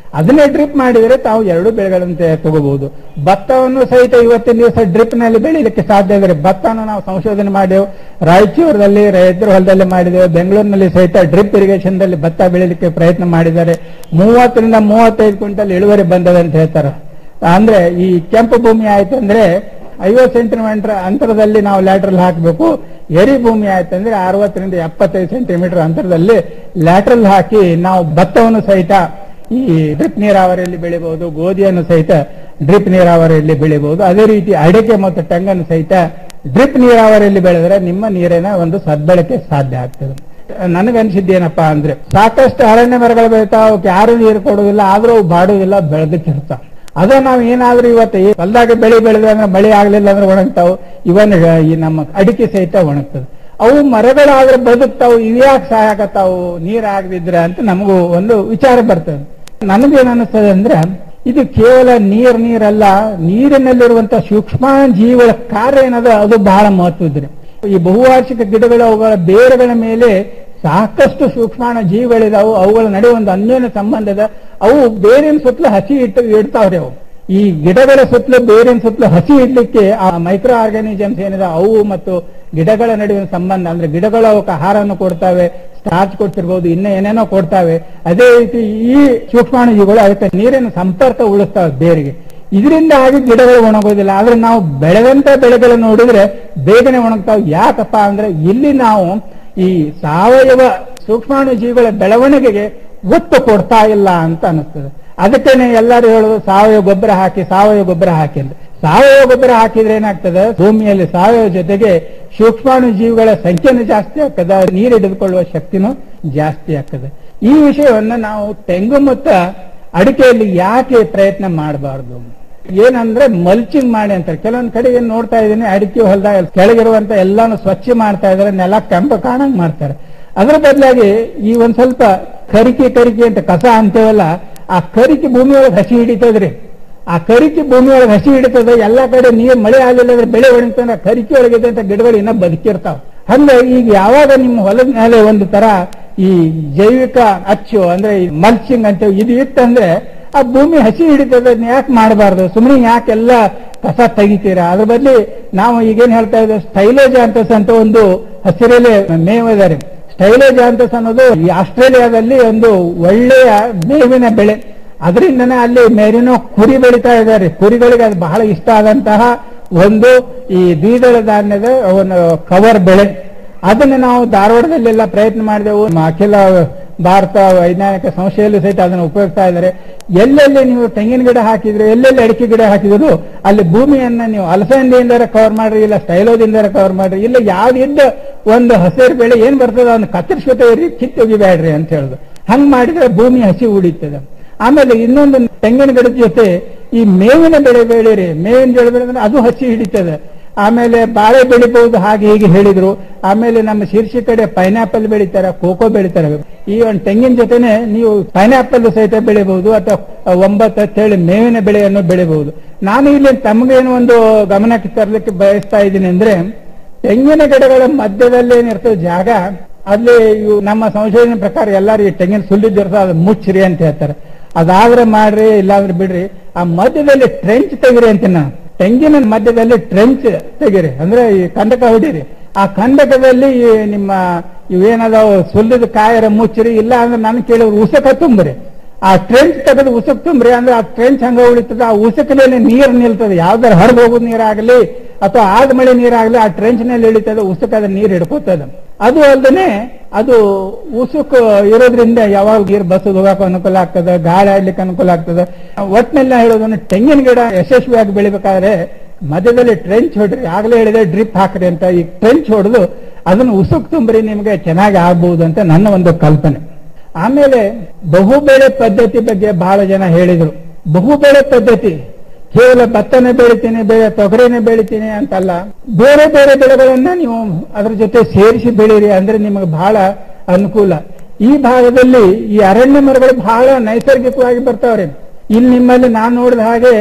ಅದನ್ನೇ ಡ್ರಿಪ್ ಮಾಡಿದರೆ ತಾವು ಎರಡು ಬೆಳೆಗಳಂತೆ ತಗೋಬಹುದು ಭತ್ತವನ್ನು ಸಹಿತ ಇವತ್ತಿನ ದಿವಸ ಡ್ರಿಪ್ ನಲ್ಲಿ ಬೆಳೀಲಿಕ್ಕೆ ಸಾಧ್ಯ ಇದ್ರೆ ಭತ್ತವನ್ನು ನಾವು ಸಂಶೋಧನೆ ಮಾಡಿದೆವು ರಾಯಚೂರದಲ್ಲಿ ರೈತರ ಹೊಲದಲ್ಲಿ ಮಾಡಿದೆವು ಬೆಂಗಳೂರಿನಲ್ಲಿ ಸಹಿತ ಡ್ರಿಪ್ ಇರಿಗೇಷನ್ ದಲ್ಲಿ ಭತ್ತ ಬೆಳೀಲಿಕ್ಕೆ ಪ್ರಯತ್ನ ಮಾಡಿದ್ದಾರೆ ಮೂವತ್ತರಿಂದ ಮೂವತ್ತೈದು ಕ್ವಿಂಟಲ್ ಇಳುವರಿ ಬಂದದೆ ಅಂತ ಹೇಳ್ತಾರೆ ಅಂದ್ರೆ ಈ ಕೆಂಪು ಭೂಮಿ ಆಯ್ತು ಅಂದ್ರೆ ಐವತ್ತು ಸೆಂಟಿಮೀಟರ್ ಅಂತರದಲ್ಲಿ ನಾವು ಲ್ಯಾಟ್ರಲ್ ಹಾಕಬೇಕು ಎರಿ ಭೂಮಿ ಆಯ್ತು ಅಂದ್ರೆ ಅರವತ್ತರಿಂದ ಎಪ್ಪತ್ತೈದು ಸೆಂಟಿಮೀಟರ್ ಅಂತರದಲ್ಲಿ ಲ್ಯಾಟ್ರಲ್ ಹಾಕಿ ನಾವು ಭತ್ತವನ್ನು ಸಹಿತ ಈ ಡ್ರಿಪ್ ನೀರಾವರಿಯಲ್ಲಿ ಬೆಳಿಬಹುದು ಗೋಧಿಯನ್ನು ಸಹಿತ ಡ್ರಿಪ್ ನೀರಾವರಿಯಲ್ಲಿ ಬೆಳಿಬಹುದು ಅದೇ ರೀತಿ ಅಡಿಕೆ ಮತ್ತು ತೆಂಗನ್ನು ಸಹಿತ ಡ್ರಿಪ್ ನೀರಾವರಿಯಲ್ಲಿ ಬೆಳೆದ್ರೆ ನಿಮ್ಮ ನೀರಿನ ಒಂದು ಸದ್ಬಳಕೆ ಸಾಧ್ಯ ಆಗ್ತದೆ ನನಗನ್ಸಿದ್ದೇನಪ್ಪಾ ಅಂದ್ರೆ ಸಾಕಷ್ಟು ಅರಣ್ಯ ಮರಗಳು ಬೆಳಿತಾವ ಅವಕ್ಕೆ ಯಾರು ನೀರು ಕೊಡುವುದಿಲ್ಲ ಆದ್ರೂ ಅವು ಬಾಡುವುದಿಲ್ಲ ಬೆಳೆದಕ್ಕಿರ್ತಾವ ಅದ ನಾವು ಏನಾದ್ರೂ ಇವತ್ತು ಈ ಹೊಲ್ದಾಗ ಬೆಳೆ ಬೆಳೆದ್ರೆ ಅಂದ್ರೆ ಮಳೆ ಆಗ್ಲಿಲ್ಲ ಅಂದ್ರೆ ಒಣಗ್ತಾವು ಇವನ್ ಈ ನಮ್ಮ ಅಡಿಕೆ ಸಹಿತ ಒಣಗ್ತದೆ ಅವು ಮರಗಳಾದ್ರೆ ಬದುಕ್ತಾವು ಇವ್ಯಾಕೆ ಸಹಾಯಕತ್ತಾವು ನೀರ್ ಆಗದಿದ್ರೆ ಅಂತ ನಮಗೂ ಒಂದು ವಿಚಾರ ಬರ್ತದೆ ನನಗೇನ್ ಅನಿಸ್ತದೆ ಅಂದ್ರೆ ಇದು ಕೇವಲ ನೀರ್ ನೀರಲ್ಲ ನೀರಿನಲ್ಲಿರುವಂತ ಸೂಕ್ಷ್ಮ ಜೀವಿಗಳ ಕಾರ್ಯ ಏನದ ಅದು ಬಹಳ ಮಹತ್ವದ್ರಿ ಈ ಬಹುವಾರ್ಷಿಕ ಗಿಡಗಳು ಅವುಗಳ ಬೇರುಗಳ ಮೇಲೆ ಸಾಕಷ್ಟು ಸೂಕ್ಷ್ಮಾಣ ಜೀವಿಗಳಿದಾವು ಅವುಗಳ ನಡುವೆ ಒಂದು ಅನ್ಯೋನ್ಯ ಸಂಬಂಧ ಇದೆ ಅವು ಬೇರಿನ ಸುತ್ತಲೂ ಹಸಿ ಇಟ್ಟು ಇಡ್ತಾವ್ರಿ ಅವು ಈ ಗಿಡಗಳ ಸುತ್ತಲೂ ಬೇರಿನ ಸುತ್ತಲೂ ಹಸಿ ಇಡ್ಲಿಕ್ಕೆ ಆ ಮೈಕ್ರೋ ಆರ್ಗಾನಿಸಮ್ಸ್ ಏನಿದೆ ಅವು ಮತ್ತು ಗಿಡಗಳ ನಡುವಿನ ಸಂಬಂಧ ಅಂದ್ರೆ ಗಿಡಗಳು ಅವಕ್ಕೆ ಆಹಾರವನ್ನು ಕೊಡ್ತಾವೆ ಸ್ಟಾರ್ಚ್ ಕೊಡ್ತಿರ್ಬೋದು ಇನ್ನ ಏನೇನೋ ಕೊಡ್ತಾವೆ ಅದೇ ರೀತಿ ಈ ಸೂಕ್ಷ್ಮಾಣುಜೀವಿಗಳು ಅದಕ್ಕೆ ನೀರಿನ ಸಂಪರ್ಕ ಉಳಿಸ್ತಾವೆ ಬೇರಿಗೆ ಇದರಿಂದ ಆಗಿ ಗಿಡಗಳು ಒಣಗೋದಿಲ್ಲ ಆದ್ರೆ ನಾವು ಬೆಳೆದಂತ ಬೆಳೆಗಳು ನೋಡಿದ್ರೆ ಬೇಗನೆ ಒಣಗ್ತಾವೆ ಯಾಕಪ್ಪ ಅಂದ್ರೆ ಇಲ್ಲಿ ನಾವು ಈ ಸಾವಯವ ಸೂಕ್ಷ್ಮಾಣು ಜೀವಿಗಳ ಬೆಳವಣಿಗೆಗೆ ಒತ್ತು ಕೊಡ್ತಾ ಇಲ್ಲ ಅಂತ ಅನಿಸ್ತದೆ ಅದಕ್ಕೇನೆ ಎಲ್ಲರೂ ಹೇಳೋದು ಸಾವಯವ ಗೊಬ್ಬರ ಹಾಕಿ ಸಾವಯವ ಗೊಬ್ಬರ ಹಾಕಿ ಅಂತ ಸಾವಯವ ಗೊಬ್ಬರ ಹಾಕಿದ್ರೆ ಏನಾಗ್ತದೆ ಭೂಮಿಯಲ್ಲಿ ಸಾವಯವ ಜೊತೆಗೆ ಸೂಕ್ಷ್ಮಾಣು ಜೀವಿಗಳ ಸಂಖ್ಯೆನೂ ಜಾಸ್ತಿ ಆಗ್ತದೆ ನೀರು ಹಿಡಿದುಕೊಳ್ಳುವ ಶಕ್ತಿನೂ ಜಾಸ್ತಿ ಆಗ್ತದೆ ಈ ವಿಷಯವನ್ನ ನಾವು ತೆಂಗು ಮತ್ತು ಅಡಿಕೆಯಲ್ಲಿ ಯಾಕೆ ಪ್ರಯತ್ನ ಮಾಡಬಾರ್ದು ಏನಂದ್ರೆ ಮಲ್ಚಿಂಗ್ ಮಾಡಿ ಅಂತಾರೆ ಕೆಲವೊಂದ್ ಕಡೆ ಏನ್ ನೋಡ್ತಾ ಇದ್ದೀನಿ ಅಡಿಕೆ ಹೊಲದಾಗ ಕೆಳಗಿರುವಂತ ಎಲ್ಲಾನು ಸ್ವಚ್ಛ ಮಾಡ್ತಾ ಇದಾರೆ ನೆಲ ಕೆಂಪು ಕಾಣಂಗ್ ಮಾಡ್ತಾರೆ ಅದ್ರ ಬದಲಾಗಿ ಈ ಒಂದ್ ಸ್ವಲ್ಪ ಕರಿಕೆ ಕರಿಕೆ ಅಂತ ಕಸ ಅಂತೇವಲ್ಲ ಆ ಕರಿಕೆ ಭೂಮಿ ಒಳಗೆ ಹಸಿ ಹಿಡಿತದ್ರಿ ಆ ಕರಿಕೆ ಭೂಮಿ ಒಳಗೆ ಹಸಿ ಹಿಡಿತದ ಎಲ್ಲಾ ಕಡೆ ನೀರ್ ಮಳೆ ಆಗಲಿಲ್ಲ ಅಂದ್ರೆ ಬೆಳೆ ಒಣಗ್ತಂದ್ರೆ ಕರಿಕೆ ಒಳಗಿದೆ ಅಂತ ಗಿಡಗಳು ಇನ್ನ ಬದುಕಿರ್ತಾವ ಹಂಗ ಈಗ ಯಾವಾಗ ನಿಮ್ಮ ಹೊಲದ ಮೇಲೆ ಒಂದು ತರ ಈ ಜೈವಿಕ ಅಚ್ಚು ಅಂದ್ರೆ ಈ ಮಲ್ಚಿಂಗ್ ಅಂತ ಇದು ಇತ್ತಂದ್ರೆ ಆ ಭೂಮಿ ಹಸಿ ಹಿಡಿತದ ಯಾಕೆ ಮಾಡಬಾರ್ದು ಸುಮ್ಮನೆ ಯಾಕೆಲ್ಲ ಕಸ ತೆಗಿತೀರಾ ಅದ್ರ ಬದಲಿ ನಾವು ಈಗೇನ್ ಹೇಳ್ತಾ ಇದ್ದೇವೆ ಸ್ಟೈಲೋಜಾಂತಸ್ ಅಂತ ಒಂದು ಹಸಿರೆಲೆ ಮೇವು ಇದಾರೆ ಸ್ಟೈಲೋಜಾಂತಸ್ ಅನ್ನೋದು ಈ ಆಸ್ಟ್ರೇಲಿಯಾದಲ್ಲಿ ಒಂದು ಒಳ್ಳೆಯ ಮೇವಿನ ಬೆಳೆ ಅದರಿಂದನೇ ಅಲ್ಲಿ ಮೇರಿನೋ ಕುರಿ ಬೆಳಿತಾ ಇದ್ದಾರೆ ಕುರಿಗಳಿಗೆ ಅದು ಬಹಳ ಇಷ್ಟ ಆದಂತಹ ಒಂದು ಈ ದ್ವಿದಳ ಧಾನ್ಯದ ಒಂದು ಕವರ್ ಬೆಳೆ ಅದನ್ನು ನಾವು ಧಾರವಾಡದಲ್ಲೆಲ್ಲ ಪ್ರಯತ್ನ ಮಾಡಿದೆವು ನಮ್ಮ ಅಖಿಲ ಭಾರತ ವೈಜ್ಞಾನಿಕ ಸಂಸ್ಥೆಯಲ್ಲೂ ಸಹಿತ ಅದನ್ನು ಉಪಯೋಗಿಸ್ತಾ ಇದ್ದಾರೆ ಎಲ್ಲೆಲ್ಲಿ ನೀವು ತೆಂಗಿನ ಗಿಡ ಹಾಕಿದ್ರೆ ಎಲ್ಲೆಲ್ಲಿ ಅಡಿಕೆ ಗಿಡ ಹಾಕಿದ್ರು ಅಲ್ಲಿ ಭೂಮಿಯನ್ನ ನೀವು ಅಲಸಂದೆಯಿಂದ ಕವರ್ ಮಾಡ್ರಿ ಇಲ್ಲ ಸ್ಟೈಲೋದಿಂದ ಕವರ್ ಮಾಡ್ರಿ ಇಲ್ಲ ಯಾವ್ದಿದ್ದ ಒಂದು ಹಸಿರು ಬೆಳೆ ಏನ್ ಬರ್ತದ ಅದನ್ನ ಕತ್ತರಿಸ್ಕೊತೇವ್ರಿ ಕಿತ್ತೊಗಿಬೇಡ್ರಿ ಅಂತ ಹೇಳುದು ಹಂಗ್ ಮಾಡಿದ್ರೆ ಭೂಮಿ ಹಸಿ ಉಳಿತದೆ ಆಮೇಲೆ ಇನ್ನೊಂದು ತೆಂಗಿನ ಗಿಡದ ಜೊತೆ ಈ ಮೇವಿನ ಬೆಳೆ ಬೆಳೀರಿ ಮೇವಿನ ಬೆಳೆ ಬೆಳೆದ್ರೆ ಅದು ಹಸಿ ಹಿಡಿತದೆ ಆಮೇಲೆ ಬಾಳೆ ಬೆಳಿಬಹುದು ಹಾಗೆ ಹೀಗೆ ಹೇಳಿದ್ರು ಆಮೇಲೆ ನಮ್ಮ ಶೀರ್ಷಿ ಕಡೆ ಪೈನಾಪಲ್ ಬೆಳಿತಾರೆ ಕೋಕೋ ಬೆಳಿತಾರೆ ಈ ಒಂದು ತೆಂಗಿನ ಜೊತೆನೆ ನೀವು ಪೈನಾಪಲ್ ಸಹಿತ ಬೆಳಿಬಹುದು ಅಥವಾ ಒಂಬತ್ತು ಅಂತೇಳಿ ಮೇವಿನ ಬೆಳೆಯನ್ನು ಬೆಳಿಬಹುದು ನಾನು ಇಲ್ಲಿ ತಮಗೇನು ಒಂದು ಗಮನಕ್ಕೆ ತರಲಿಕ್ಕೆ ಬಯಸ್ತಾ ಇದ್ದೀನಿ ಅಂದ್ರೆ ತೆಂಗಿನ ಗಿಡಗಳ ಮಧ್ಯದಲ್ಲಿ ಏನಿರ್ತದೆ ಜಾಗ ಅಲ್ಲಿ ಇವು ನಮ್ಮ ಸಂಶೋಧನೆ ಪ್ರಕಾರ ಎಲ್ಲರೂ ಈ ತೆಂಗಿನ ಸುಲ್ಲಿದ್ದಿರ್ತದೆ ಅದು ಮುಚ್ಚ್ರಿ ಅಂತ ಹೇಳ್ತಾರೆ ಅದಾದ್ರೆ ಮಾಡ್ರಿ ಇಲ್ಲಾಂದ್ರೆ ಬಿಡ್ರಿ ಆ ಮಧ್ಯದಲ್ಲಿ ಟ್ರೆಂಚ್ ತೆಗಿರಿ ಅಂತೀನಿ ನಾನು ತೆಂಗಿನ ಮಧ್ಯದಲ್ಲಿ ಟ್ರೆಂಚ್ ತೆಗಿರಿ ಅಂದ್ರೆ ಈ ಕಂದಕ ಹೊಡೀರಿ ಆ ಕಂದಕದಲ್ಲಿ ಈ ನಿಮ್ಮ ಇವೇನದಾವ ಸುಲ್ಲಿದ ಕಾಯರ ಮುಚ್ಚಿರಿ ಇಲ್ಲ ಅಂದ್ರೆ ನಾನು ಕೇಳಿದ್ರು ಉಸಕ ತುಂಬ್ರಿ ಆ ಟ್ರೆಂಚ್ ತೆಗೆದು ಉಸಕ್ ತುಂಬ್ರಿ ಅಂದ್ರೆ ಆ ಟ್ರೆಂಚ್ ಹಂಗ ಉಳಿತದ ಆ ಉಸಕದಲ್ಲಿ ನೀರು ನಿಲ್ತದೆ ಯಾವ್ದಾರು ಹರಿದು ಹೋಗುದು ನೀರಾಗಲಿ ಅಥವಾ ಆದ ಮಳೆ ನೀರಾಗಲಿ ಆ ಟ್ರೆಂಚ್ ನಲ್ಲಿ ಇಳಿತದೆ ಉಸುಕದ ನೀರು ಹಿಡ್ಕೋತದ ಅದು ಅಲ್ಲದೆ ಅದು ಉಸುಕ್ ಇರೋದ್ರಿಂದ ಯಾವಾಗ ನೀರು ಬಸ್ಸು ಹೋಗಕ್ಕೆ ಅನುಕೂಲ ಆಗ್ತದೆ ಗಾಳಿ ಆಡ್ಲಿಕ್ಕೆ ಅನುಕೂಲ ಆಗ್ತದೆ ಒಟ್ನೆಲ್ಲ ಹೇಳೋದನ್ನು ತೆಂಗಿನ ಗಿಡ ಯಶಸ್ವಿಯಾಗಿ ಬೆಳಿಬೇಕಾದ್ರೆ ಮಧ್ಯದಲ್ಲಿ ಟ್ರೆಂಚ್ ಹೊಡ್ರಿ ಆಗ್ಲೇ ಹೇಳಿದೆ ಡ್ರಿಪ್ ಹಾಕ್ರಿ ಅಂತ ಈ ಟ್ರೆಂಚ್ ಹೊಡೆದು ಅದನ್ನು ಉಸುಕ್ ತುಂಬ್ರಿ ನಿಮಗೆ ಚೆನ್ನಾಗಿ ಆಗ್ಬಹುದು ಅಂತ ನನ್ನ ಒಂದು ಕಲ್ಪನೆ ಆಮೇಲೆ ಬಹುಬೆಳೆ ಪದ್ಧತಿ ಬಗ್ಗೆ ಬಹಳ ಜನ ಹೇಳಿದ್ರು ಬಹುಬೆಳೆ ಪದ್ಧತಿ ಕೇವಲ ಭತ್ತನೇ ಬೆಳಿತೀನಿ ಬೇರೆ ತೊಗರಿನೇ ಬೆಳಿತೀನಿ ಅಂತಲ್ಲ ಬೇರೆ ಬೇರೆ ಬೆಳೆಗಳನ್ನ ನೀವು ಅದ್ರ ಜೊತೆ ಸೇರಿಸಿ ಬೆಳೀರಿ ಅಂದ್ರೆ ನಿಮಗೆ ಬಹಳ ಅನುಕೂಲ ಈ ಭಾಗದಲ್ಲಿ ಈ ಅರಣ್ಯ ಮರಗಳು ಬಹಳ ನೈಸರ್ಗಿಕವಾಗಿ ಬರ್ತಾವ್ರೆ ಇಲ್ಲಿ ನಿಮ್ಮಲ್ಲಿ ನಾನು ನೋಡಿದ ಹಾಗೆ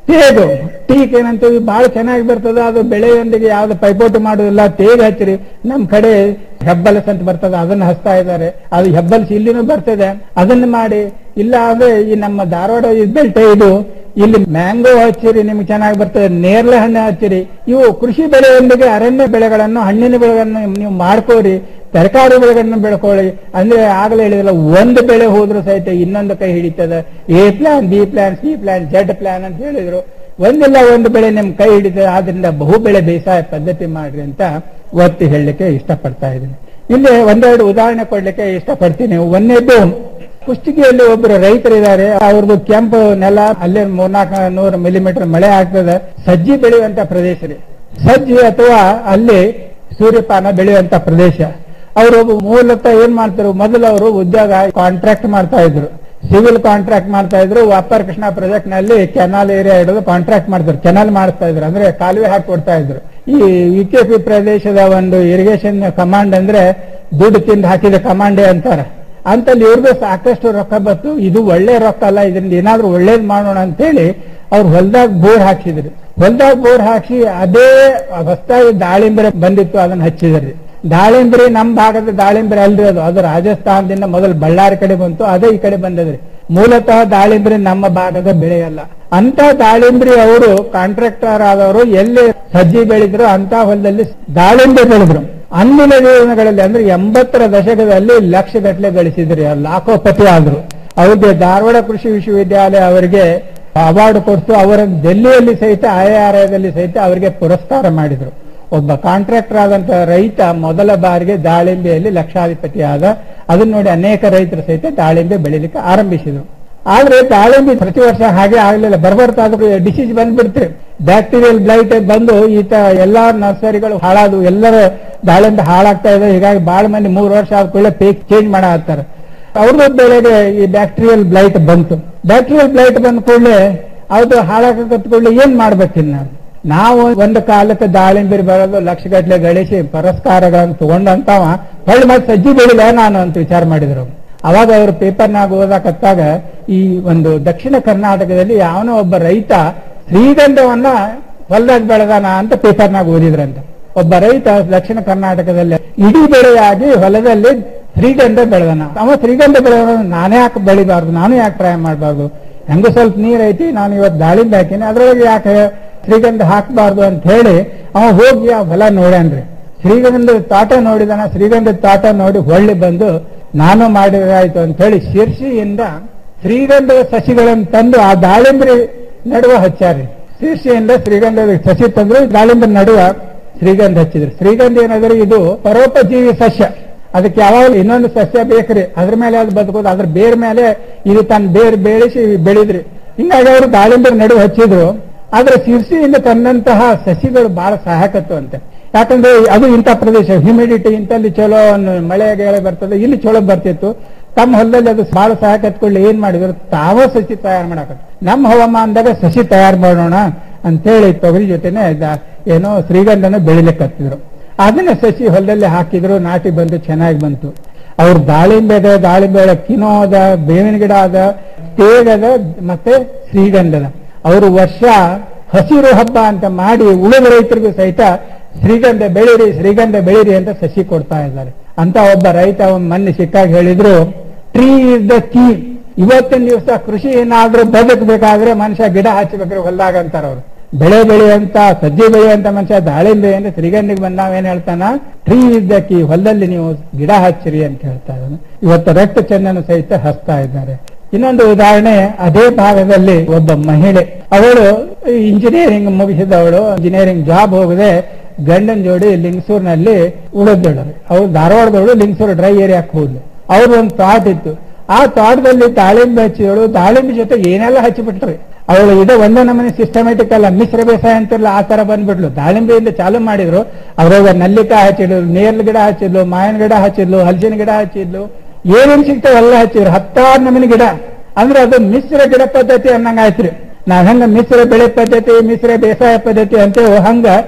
ತೇಗು ಟೀಕ್ ಏನಂತೀವಿ ಬಹಳ ಚೆನ್ನಾಗಿ ಬರ್ತದ ಅದು ಬೆಳೆಯೊಂದಿಗೆ ಯಾವ್ದು ಪೈಪೋಟಿ ಮಾಡುದಿಲ್ಲ ತೇಗ್ ಹಚ್ಚಿರಿ ನಮ್ ಕಡೆ ಹೆಬ್ಬಲಸ್ ಅಂತ ಬರ್ತದ ಅದನ್ನ ಹಚ್ತಾ ಇದ್ದಾರೆ ಅದು ಹೆಬ್ಬಲ್ಸ್ ಇಲ್ಲಿನೂ ಬರ್ತದೆ ಅದನ್ನ ಮಾಡಿ ಇಲ್ಲ ಅಂದ್ರೆ ಈ ನಮ್ಮ ಧಾರವಾಡ ಬೆಲ್ಟೆ ಇದು ಇಲ್ಲಿ ಮ್ಯಾಂಗೋ ಹಚ್ಚಿರಿ ನಿಮ್ಗೆ ಚೆನ್ನಾಗಿ ಬರ್ತದೆ ನೇರಳೆ ಹಣ್ಣು ಹಚ್ಚಿರಿ ಇವು ಕೃಷಿ ಬೆಳೆಯೊಂದಿಗೆ ಅರಣ್ಯ ಬೆಳೆಗಳನ್ನು ಹಣ್ಣಿನ ಬೆಳೆಗಳನ್ನು ನೀವು ಮಾಡ್ಕೋರಿ ತರಕಾರಿ ಬೆಳೆಗಳನ್ನು ಬೆಳ್ಕೊಳ್ಳಿ ಅಂದ್ರೆ ಆಗಲೇ ಹೇಳಿದಲ್ಲ ಒಂದು ಬೆಳೆ ಹೋದ್ರೂ ಸಹಿತ ಇನ್ನೊಂದು ಕೈ ಹಿಡಿತದೆ A plan B plan C plan Z plan ಅಂತ ಹೇಳಿದ್ರು ಒಂದಿಲ್ಲ ಒಂದು ಬೆಳೆ ನಿಮ್ ಕೈ ಹಿಡಿತದೆ ಆದ್ರಿಂದ ಬಹು ಬೆಳೆ ಬೇಸಾಯ ಪದ್ಧತಿ ಮಾಡ್ರಿ ಅಂತ ಒತ್ತಿ ಹೇಳಲಿಕ್ಕೆ ಇಷ್ಟಪಡ್ತಾ ಇದ್ದೀನಿ ಇಲ್ಲಿ ಒಂದೆರಡು ಉದಾಹರಣೆ ಕೊಡ್ಲಿಕ್ಕೆ ಇಷ್ಟಪಡ್ತೀನಿ ಒಂದನೇದು ಕುಷ್ಟಗಿಯಲ್ಲಿ ಒಬ್ಬರು ರೈತರಿದ್ದಾರೆ ಅವ್ರದ್ದು ಕೆಂಪು ನೆಲ ಅಲ್ಲೇ ಮೂರ್ನಾಲ್ಕು ನೂರು ಮಿಲಿಮೀಟರ್ ಮಳೆ ಆಗ್ತದೆ ಸಜ್ಜಿ ಬೆಳೆಯುವಂತ ಪ್ರದೇಶ ರೀ ಸಜ್ಜಿ ಅಥವಾ ಅಲ್ಲಿ ಸೂರ್ಯಪಾನ ಬೆಳೆಯುವಂತ ಪ್ರದೇಶ ಅವರು ಮೂಲತಃ ಏನ್ ಮಾಡ್ತಾರೆ ಮೊದಲು ಅವರು ಉದ್ಯೋಗ ಕಾಂಟ್ರಾಕ್ಟ್ ಮಾಡ್ತಾ ಇದ್ರು ಸಿವಿಲ್ ಕಾಂಟ್ರಾಕ್ಟ್ ಮಾಡ್ತಾ ಇದ್ರು ಅಪ್ಪರ್ ಕೃಷ್ಣ ಪ್ರಾಜೆಕ್ಟ್ ನಲ್ಲಿ ಕೆನಾಲ್ ಏರಿಯಾ ಹಿಡಿದು ಕಾಂಟ್ರಾಕ್ಟ್ ಮಾಡ್ತಾರೆ ಕೆನಾಲ್ ಮಾಡಿಸ್ತಾ ಇದ್ರು ಅಂದ್ರೆ ಕಾಲುವೆ ಹಾಕಿ ಕೊಡ್ತಾ ಇದ್ರು ಈ ವಿಕೆಪಿ ಪ್ರದೇಶದ ಒಂದು ಇರಿಗೇಷನ್ ಕಮಾಂಡ್ ಅಂದ್ರೆ ದುಡ್ಡು ತಿಂದು ಹಾಕಿದ ಕಮಾಂಡೇ ಅಂತಾರೆ ಅಂತಲ್ಲಿ ಇವ್ರಿಗೂ ಸಾಕಷ್ಟು ರೊಕ್ಕ ಬತ್ತು ಇದು ಒಳ್ಳೆ ರೊಕ್ಕ ಅಲ್ಲ ಇದರಿಂದ ಏನಾದ್ರೂ ಒಳ್ಳೇದ್ ಮಾಡೋಣ ಅಂತೇಳಿ ಅವ್ರು ಹೊಲ್ದಾಗ ಬೋರ್ ಹಾಕಿದ್ರು ಹೊಲ್ದಾಗ ಬೋರ್ ಹಾಕಿ ಅದೇ ಹೊಸದಾಗಿ ದಾಳಿಂಬೆ ಬಂದಿತ್ತು ಅದನ್ನ ಹಚ್ಚಿದ್ರಿ ದಾಳಿಂಬ್ರಿ ನಮ್ ಭಾಗದ ದಾಳಿಂಬ್ರಿ ಅಲ್ರಿ ಅದು ಅದು ರಾಜಸ್ಥಾನದಿಂದ ಮೊದಲು ಬಳ್ಳಾರಿ ಕಡೆ ಬಂತು ಅದೇ ಈ ಕಡೆ ಬಂದದ್ರಿ ಮೂಲತಃ ದಾಳಿಂಬ್ರಿ ನಮ್ಮ ಭಾಗದ ಬೆಳೆಯಲ್ಲ ಅಂತ ದಾಳಿಂಬ್ರಿ ಅವರು ಕಾಂಟ್ರಾಕ್ಟರ್ ಆದವರು ಎಲ್ಲಿ ಸಜ್ಜಿ ಬೆಳೆದ್ರು ಅಂತ ಹೊಲದಲ್ಲಿ ದಾಳಿಂಬೆ ಬೆಳೆದ್ರು ಅಂದಿನ ದಿನಗಳಲ್ಲಿ ಅಂದ್ರೆ ಎಂಬತ್ತರ ದಶಕದಲ್ಲಿ ಲಕ್ಷ ಗಟ್ಟಲೆ ಗಳಿಸಿದ್ರಿ ಲಾಖೋಪತಿ ಆದ್ರು ಅವ್ರಿಗೆ ಧಾರವಾಡ ಕೃಷಿ ವಿಶ್ವವಿದ್ಯಾಲಯ ಅವರಿಗೆ ಅವಾರ್ಡ್ ಕೊಡ್ತು ಅವರ ಡೆಲ್ಲಿಯಲ್ಲಿ ಸಹಿತ ಆಯದಲ್ಲಿ ಸಹಿತ ಅವರಿಗೆ ಪುರಸ್ಕಾರ ಮಾಡಿದ್ರು ಒಬ್ಬ ಕಾಂಟ್ರಾಕ್ಟರ್ ಆದಂತ ರೈತ ಮೊದಲ ಬಾರಿಗೆ ದಾಳಿಂಬೆಯಲ್ಲಿ ಲಕ್ಷಾಧಿಪತಿ ಆದ ಅದನ್ನ ನೋಡಿ ಅನೇಕ ರೈತರು ಸಹಿತ ದಾಳಿಂಬೆ ಬೆಳಿಲಿಕ್ಕೆ ಆರಂಭಿಸಿದ್ರು ಆದ್ರೆ ದಾಳಿಂಬೆ ಪ್ರತಿ ವರ್ಷ ಹಾಗೆ ಆಗ್ಲಿಲ್ಲ ಬರ್ಬರ್ತಾ ಅದ್ರ ಡಿಸೀಸ್ ಬಂದ್ಬಿಡ್ತ್ರಿ ಬ್ಯಾಕ್ಟೀರಿಯಲ್ ಬ್ಲೈಟ್ ಬಂದು ಈತ ಎಲ್ಲಾ ನರ್ಸರಿಗಳು ಹಾಳಾದವು ಎಲ್ಲರ ದಾಳಿಂಬೆ ಹಾಳಾಗ್ತಾ ಇದೆ ಹೀಗಾಗಿ ಬಹಳ ಮಂದಿ ಮೂರು ವರ್ಷ ಆದ ಕೂಡಲೇ ಪೇಕ್ ಚೇಂಜ್ ಮಾಡ ಹತ್ತಾರೆ ಅವ್ರದ್ದು ಬೆಳೆಗೆ ಈ ಬ್ಯಾಕ್ಟೀರಿಯಲ್ ಬ್ಲೈಟ್ ಬಂತು ಬ್ಯಾಕ್ಟೀರಿಯಲ್ ಬ್ಲೈಟ್ ಬಂದ ಕೂಡಲೇ ಅದು ಹಾಳಾಗತ್ತ ಕೂಡಲೇ ಏನ್ ಮಾಡ್ಬೇಕಿನ್ನ ನಾವು ಒಂದು ಕಾಲಕ್ಕೆ ದಾಳಿಂಬೆ ಬರೋದು ಲಕ್ಷಗಟ್ಲೆ ಗಳಿಸಿ ಪುರಸ್ಕಾರಗಳನ್ನು ತಗೊಂಡಂತವ ಹೊಳ್ಳಿ ಮತ್ತೆ ಸಜ್ಜಿ ಬೆಳಿಲ್ಲ ನಾನು ಅಂತ ವಿಚಾರ ಮಾಡಿದ್ರು ಅವಾಗ ಅವರು ಪೇಪರ್ನಾಗ ಓದಾಕತ್ತಾಗ ಈ ಒಂದು ದಕ್ಷಿಣ ಕರ್ನಾಟಕದಲ್ಲಿ ಯಾವನೋ ಒಬ್ಬ ರೈತ ಶ್ರೀಗಂಧವನ್ನ ಹೊಲ್ದಾಗ ಬೆಳೆದಾನ ಅಂತ ಪೇಪರ್ನಾಗ ಓದಿದ್ರಂತ ಒಬ್ಬ ರೈತ ದಕ್ಷಿಣ ಕರ್ನಾಟಕದಲ್ಲಿ ಇಡೀ ಬೆಳೆಯಾಗಿ ಹೊಲದಲ್ಲಿ ಶ್ರೀಗಂಧ ಬೆಳೆದಾನ ಅವ ಶ್ರೀಗಂಧ ಬೆಳೆದ ನಾನೇ ಯಾಕೆ ಬೆಳಿಬಾರ್ದು ನಾನು ಯಾಕೆ ಟ್ರೈ ಮಾಡಬಾರ್ದು ಹೆಂಗು ಸ್ವಲ್ಪ ನೀರ್ ಐತಿ ನಾನು ಇವತ್ತು ದಾಳಿಂಬೆ ಹಾಕಿನಿ ಅದ್ರೊಳಗೆ ಯಾಕೆ ಶ್ರೀಗಂಧ ಹಾಕಬಾರ್ದು ಅಂತ ಹೇಳಿ ಅವ ಹೋಗಿ ಆ ಹೊಲ ನೋಡ್ಯಾನ್ರಿ ಶ್ರೀಗಂಧದ ತಾಟ ನೋಡಿದಾನ ಶ್ರೀಗಂಧದ ತಾಟ ನೋಡಿ ಹೊಳ್ಳಿ ಬಂದು ನಾನು ಮಾಡಿದ್ರಾಯ್ತು ಅಂತ ಹೇಳಿ ಶಿರ್ಷಿಯಿಂದ ಶ್ರೀಗಂಧದ ಸಸಿಗಳನ್ನು ತಂದು ಆ ದಾಳಿಂಬ್ರಿ ನಡುವ ಹಚ್ಚಾರಿ ಶಿರ್ಷಿಯಿಂದ ಶ್ರೀಗಂಧದ ಸಸಿ ತಂದ್ರು ದಾಳಿಂಬ್ರಿ ನಡುವ ಶ್ರೀಗಂಧ ಹಚ್ಚಿದ್ರು ಶ್ರೀಗಂಧ ಏನಾದ್ರೆ ಇದು ಪರೋಪಜೀವಿ ಸಸ್ಯ ಅದಕ್ಕೆ ಯಾವಾಗ ಇನ್ನೊಂದು ಸಸ್ಯ ಬೇಕ್ರಿ ಅದ್ರ ಮೇಲೆ ಅದು ಬದುಕೋದು ಅದ್ರ ಬೇರ್ ಮೇಲೆ ಇದು ತನ್ನ ಬೇರ್ ಬೆಳೆಸಿ ಬೆಳೆದ್ರಿ ಹಿಂಗಾಗಿ ಅವರು ದಾಳಿಂಬೆ ನಡುವೆ ಹಚ್ಚಿದ್ರು ಆದ್ರೆ ಶಿರ್ಸಿಯಿಂದ ತಂದಂತಹ ಸಸಿಗಳು ಬಹಳ ಸಹಾಯಕತ್ತು ಅಂತೆ ಯಾಕಂದ್ರೆ ಅದು ಇಂಥ ಪ್ರದೇಶ ಹ್ಯೂಮಿಡಿಟಿ ಇಂತಲ್ಲಿ ಚಲೋ ಮಳೆ ಗೆಳೆ ಬರ್ತದೆ ಇಲ್ಲಿ ಚಲೋ ಬರ್ತಿತ್ತು ತಮ್ಮ ಹೊಲದಲ್ಲಿ ಅದು ಬಹಳ ಸಹಾಯ ಕತ್ಕೊಳ್ಳಿ ಏನ್ ಮಾಡಿದ್ರು ತಾವ ಸಸಿ ತಯಾರು ಮಾಡಕ ನಮ್ಮ ಹವಾಮಾನದಾಗ ಸಸಿ ತಯಾರು ಮಾಡೋಣ ಅಂತೇಳಿ ತೊಗರಿ ಜೊತೆನೆ ದ- ಏನೋ ಶ್ರೀಗಂಧನ ಬೆಳಿಲಿಕ್ಕೆ ಹತ್ತಿದ್ರು ಅದನ್ನ ಸಸಿ ಹೊಲದಲ್ಲಿ ಹಾಕಿದ್ರು ನಾಟಿ ಬಂದು ಚೆನ್ನಾಗಿ ಬಂತು ಅವ್ರು ದಾಳಿಂಬೆ ಅದ ದಾಳಿಂಬೆ ಅದ ಕಿನೋ ಅದ ಬೇವಿನ ಗಿಡ ಅದ ತೇಗದ ಮತ್ತೆ ಶ್ರೀಗಂಧದ ಅವರು ವರ್ಷ ಹಸಿರು ಹಬ್ಬ ಅಂತ ಮಾಡಿ ಉಳಿದ ರೈತರಿಗೂ ಸಹಿತ ಶ್ರೀಗಂಧ ಬೆಳೀರಿ ಶ್ರೀಗಂಧ ಬೆಳೀರಿ ಅಂತ ಸಸಿ ಕೊಡ್ತಾ ಇದ್ದಾರೆ ಅಂತ ಒಬ್ಬ ರೈತ ಒಂದ್ ಮೊನ್ನೆ ಸಿಕ್ಕಾಗ ಹೇಳಿದ್ರು ಟ್ರೀ ಇಸ್ ದ ಕೀ ಇವತ್ತಿನ ದಿವಸ ಕೃಷಿ ಏನಾದ್ರೂ ಬದುಕಬೇಕಾದ್ರೆ ಮನುಷ್ಯ ಗಿಡ ಹಚ್ಚಬೇಕ್ರಿ ಹೊಲ್ದಾಗ ಅಂತಾರ ಅವ್ರು ಬೆಳೆ ಬೆಳೆಯಂತ ಸಜ್ಜೆ ಬೆಳೆಯಂತ ಮನುಷ್ಯ ದಾಳಿಂಬೆ ಅಂದ್ರೆ ಶ್ರೀಗಂಧಿಗೆ ಬಂದಾವ ಏನ್ ಹೇಳ್ತಾನ ಟ್ರೀ ಇಸ್ ದ ಕೀ ಹೊಲದಲ್ಲಿ ನೀವು ಗಿಡ ಹಚ್ಚಿರಿ ಅಂತ ಹೇಳ್ತಾ ಇದ್ದಾನೆ ಇವತ್ತು ರಕ್ತ ಚೆನ್ನನ್ನು ಸಹಿತ ಹಚ್ತಾ ಇದ್ದಾರೆ ಇನ್ನೊಂದು ಉದಾಹರಣೆ ಅದೇ ಭಾಗದಲ್ಲಿ ಒಬ್ಬ ಮಹಿಳೆ ಅವಳು ಇಂಜಿನಿಯರಿಂಗ್ ಮುಗಿಸಿದವಳು ಇಂಜಿನಿಯರಿಂಗ್ ಜಾಬ್ ಹೋಗದೆ ಗಂಡನ್ ಜೋಡಿ ಲಿಂಗಸೂರ್ನಲ್ಲಿ ಉಳಿದಳು ಅವಳು ಧಾರವಾಡದವಳು ಲಿಂಗಸೂರು ಡ್ರೈ ಏರಿಯಾಕ್ಕೆ ಹೋದ್ಲು ಅವ್ರ ಒಂದು ತೋಟ ಇತ್ತು ಆ ತೋಟದಲ್ಲಿ ದಾಳಿಂಬೆ ಹಚ್ಚಿದಳು ದಾಳಿಂಬೆ ಜೊತೆ ಏನೆಲ್ಲ ಹಚ್ಚಿಬಿಟ್ರಿ ಅವಳು ಇದೆ ಒಂದೇ ನಮೂನೆ ಸಿಸ್ಟಮ್ಯಾಟಿಕ್ ಅಲ್ಲ ಮಿಶ್ರ ಬೇಸಾಯ ಅಂತಿರಲ್ಲ ಆ ತರ ಬಂದ್ಬಿಟ್ಲು ದಾಳಿಂಬೆಯಿಂದ ಚಾಲು ಮಾಡಿದ್ರು ಅದ್ರಾಗ ನಲ್ಲಿಕಾಯಿ ಹಚ್ಚಿದ್ಲು ನೇರ್ಲ ಗಿಡ ಹಚ್ಚಿದ್ಲು ಮಾವಿನ ಗಿಡ ಹಚ್ಚಿದ್ಲು ಹಲಸಿನ ಗಿಡ ಹಚ್ಚಿದ್ಲು ಏನೇನ್ ಸಿಗ್ತಾವ ಎಲ್ಲ ಹಚ್ಚಿದ್ರು ಹತ್ತಾರು ನಮೂನಿ ಗಿಡ ಅಂದ್ರೆ ಅದು ಮಿಶ್ರ ಗಿಡ ಪದ್ಧತಿ ಅನ್ನಂಗ ಆಯ್ತ್ರಿ ನಾವ್ ಹೆಂಗ ಮಿಶ್ರ ಬೆಳೆ ಪದ್ಧತಿ ಮಿಶ್ರ ಬೇಸಾಯ ಪದ್ಧತಿ ಅಂತೇವೋ ಹಂಗ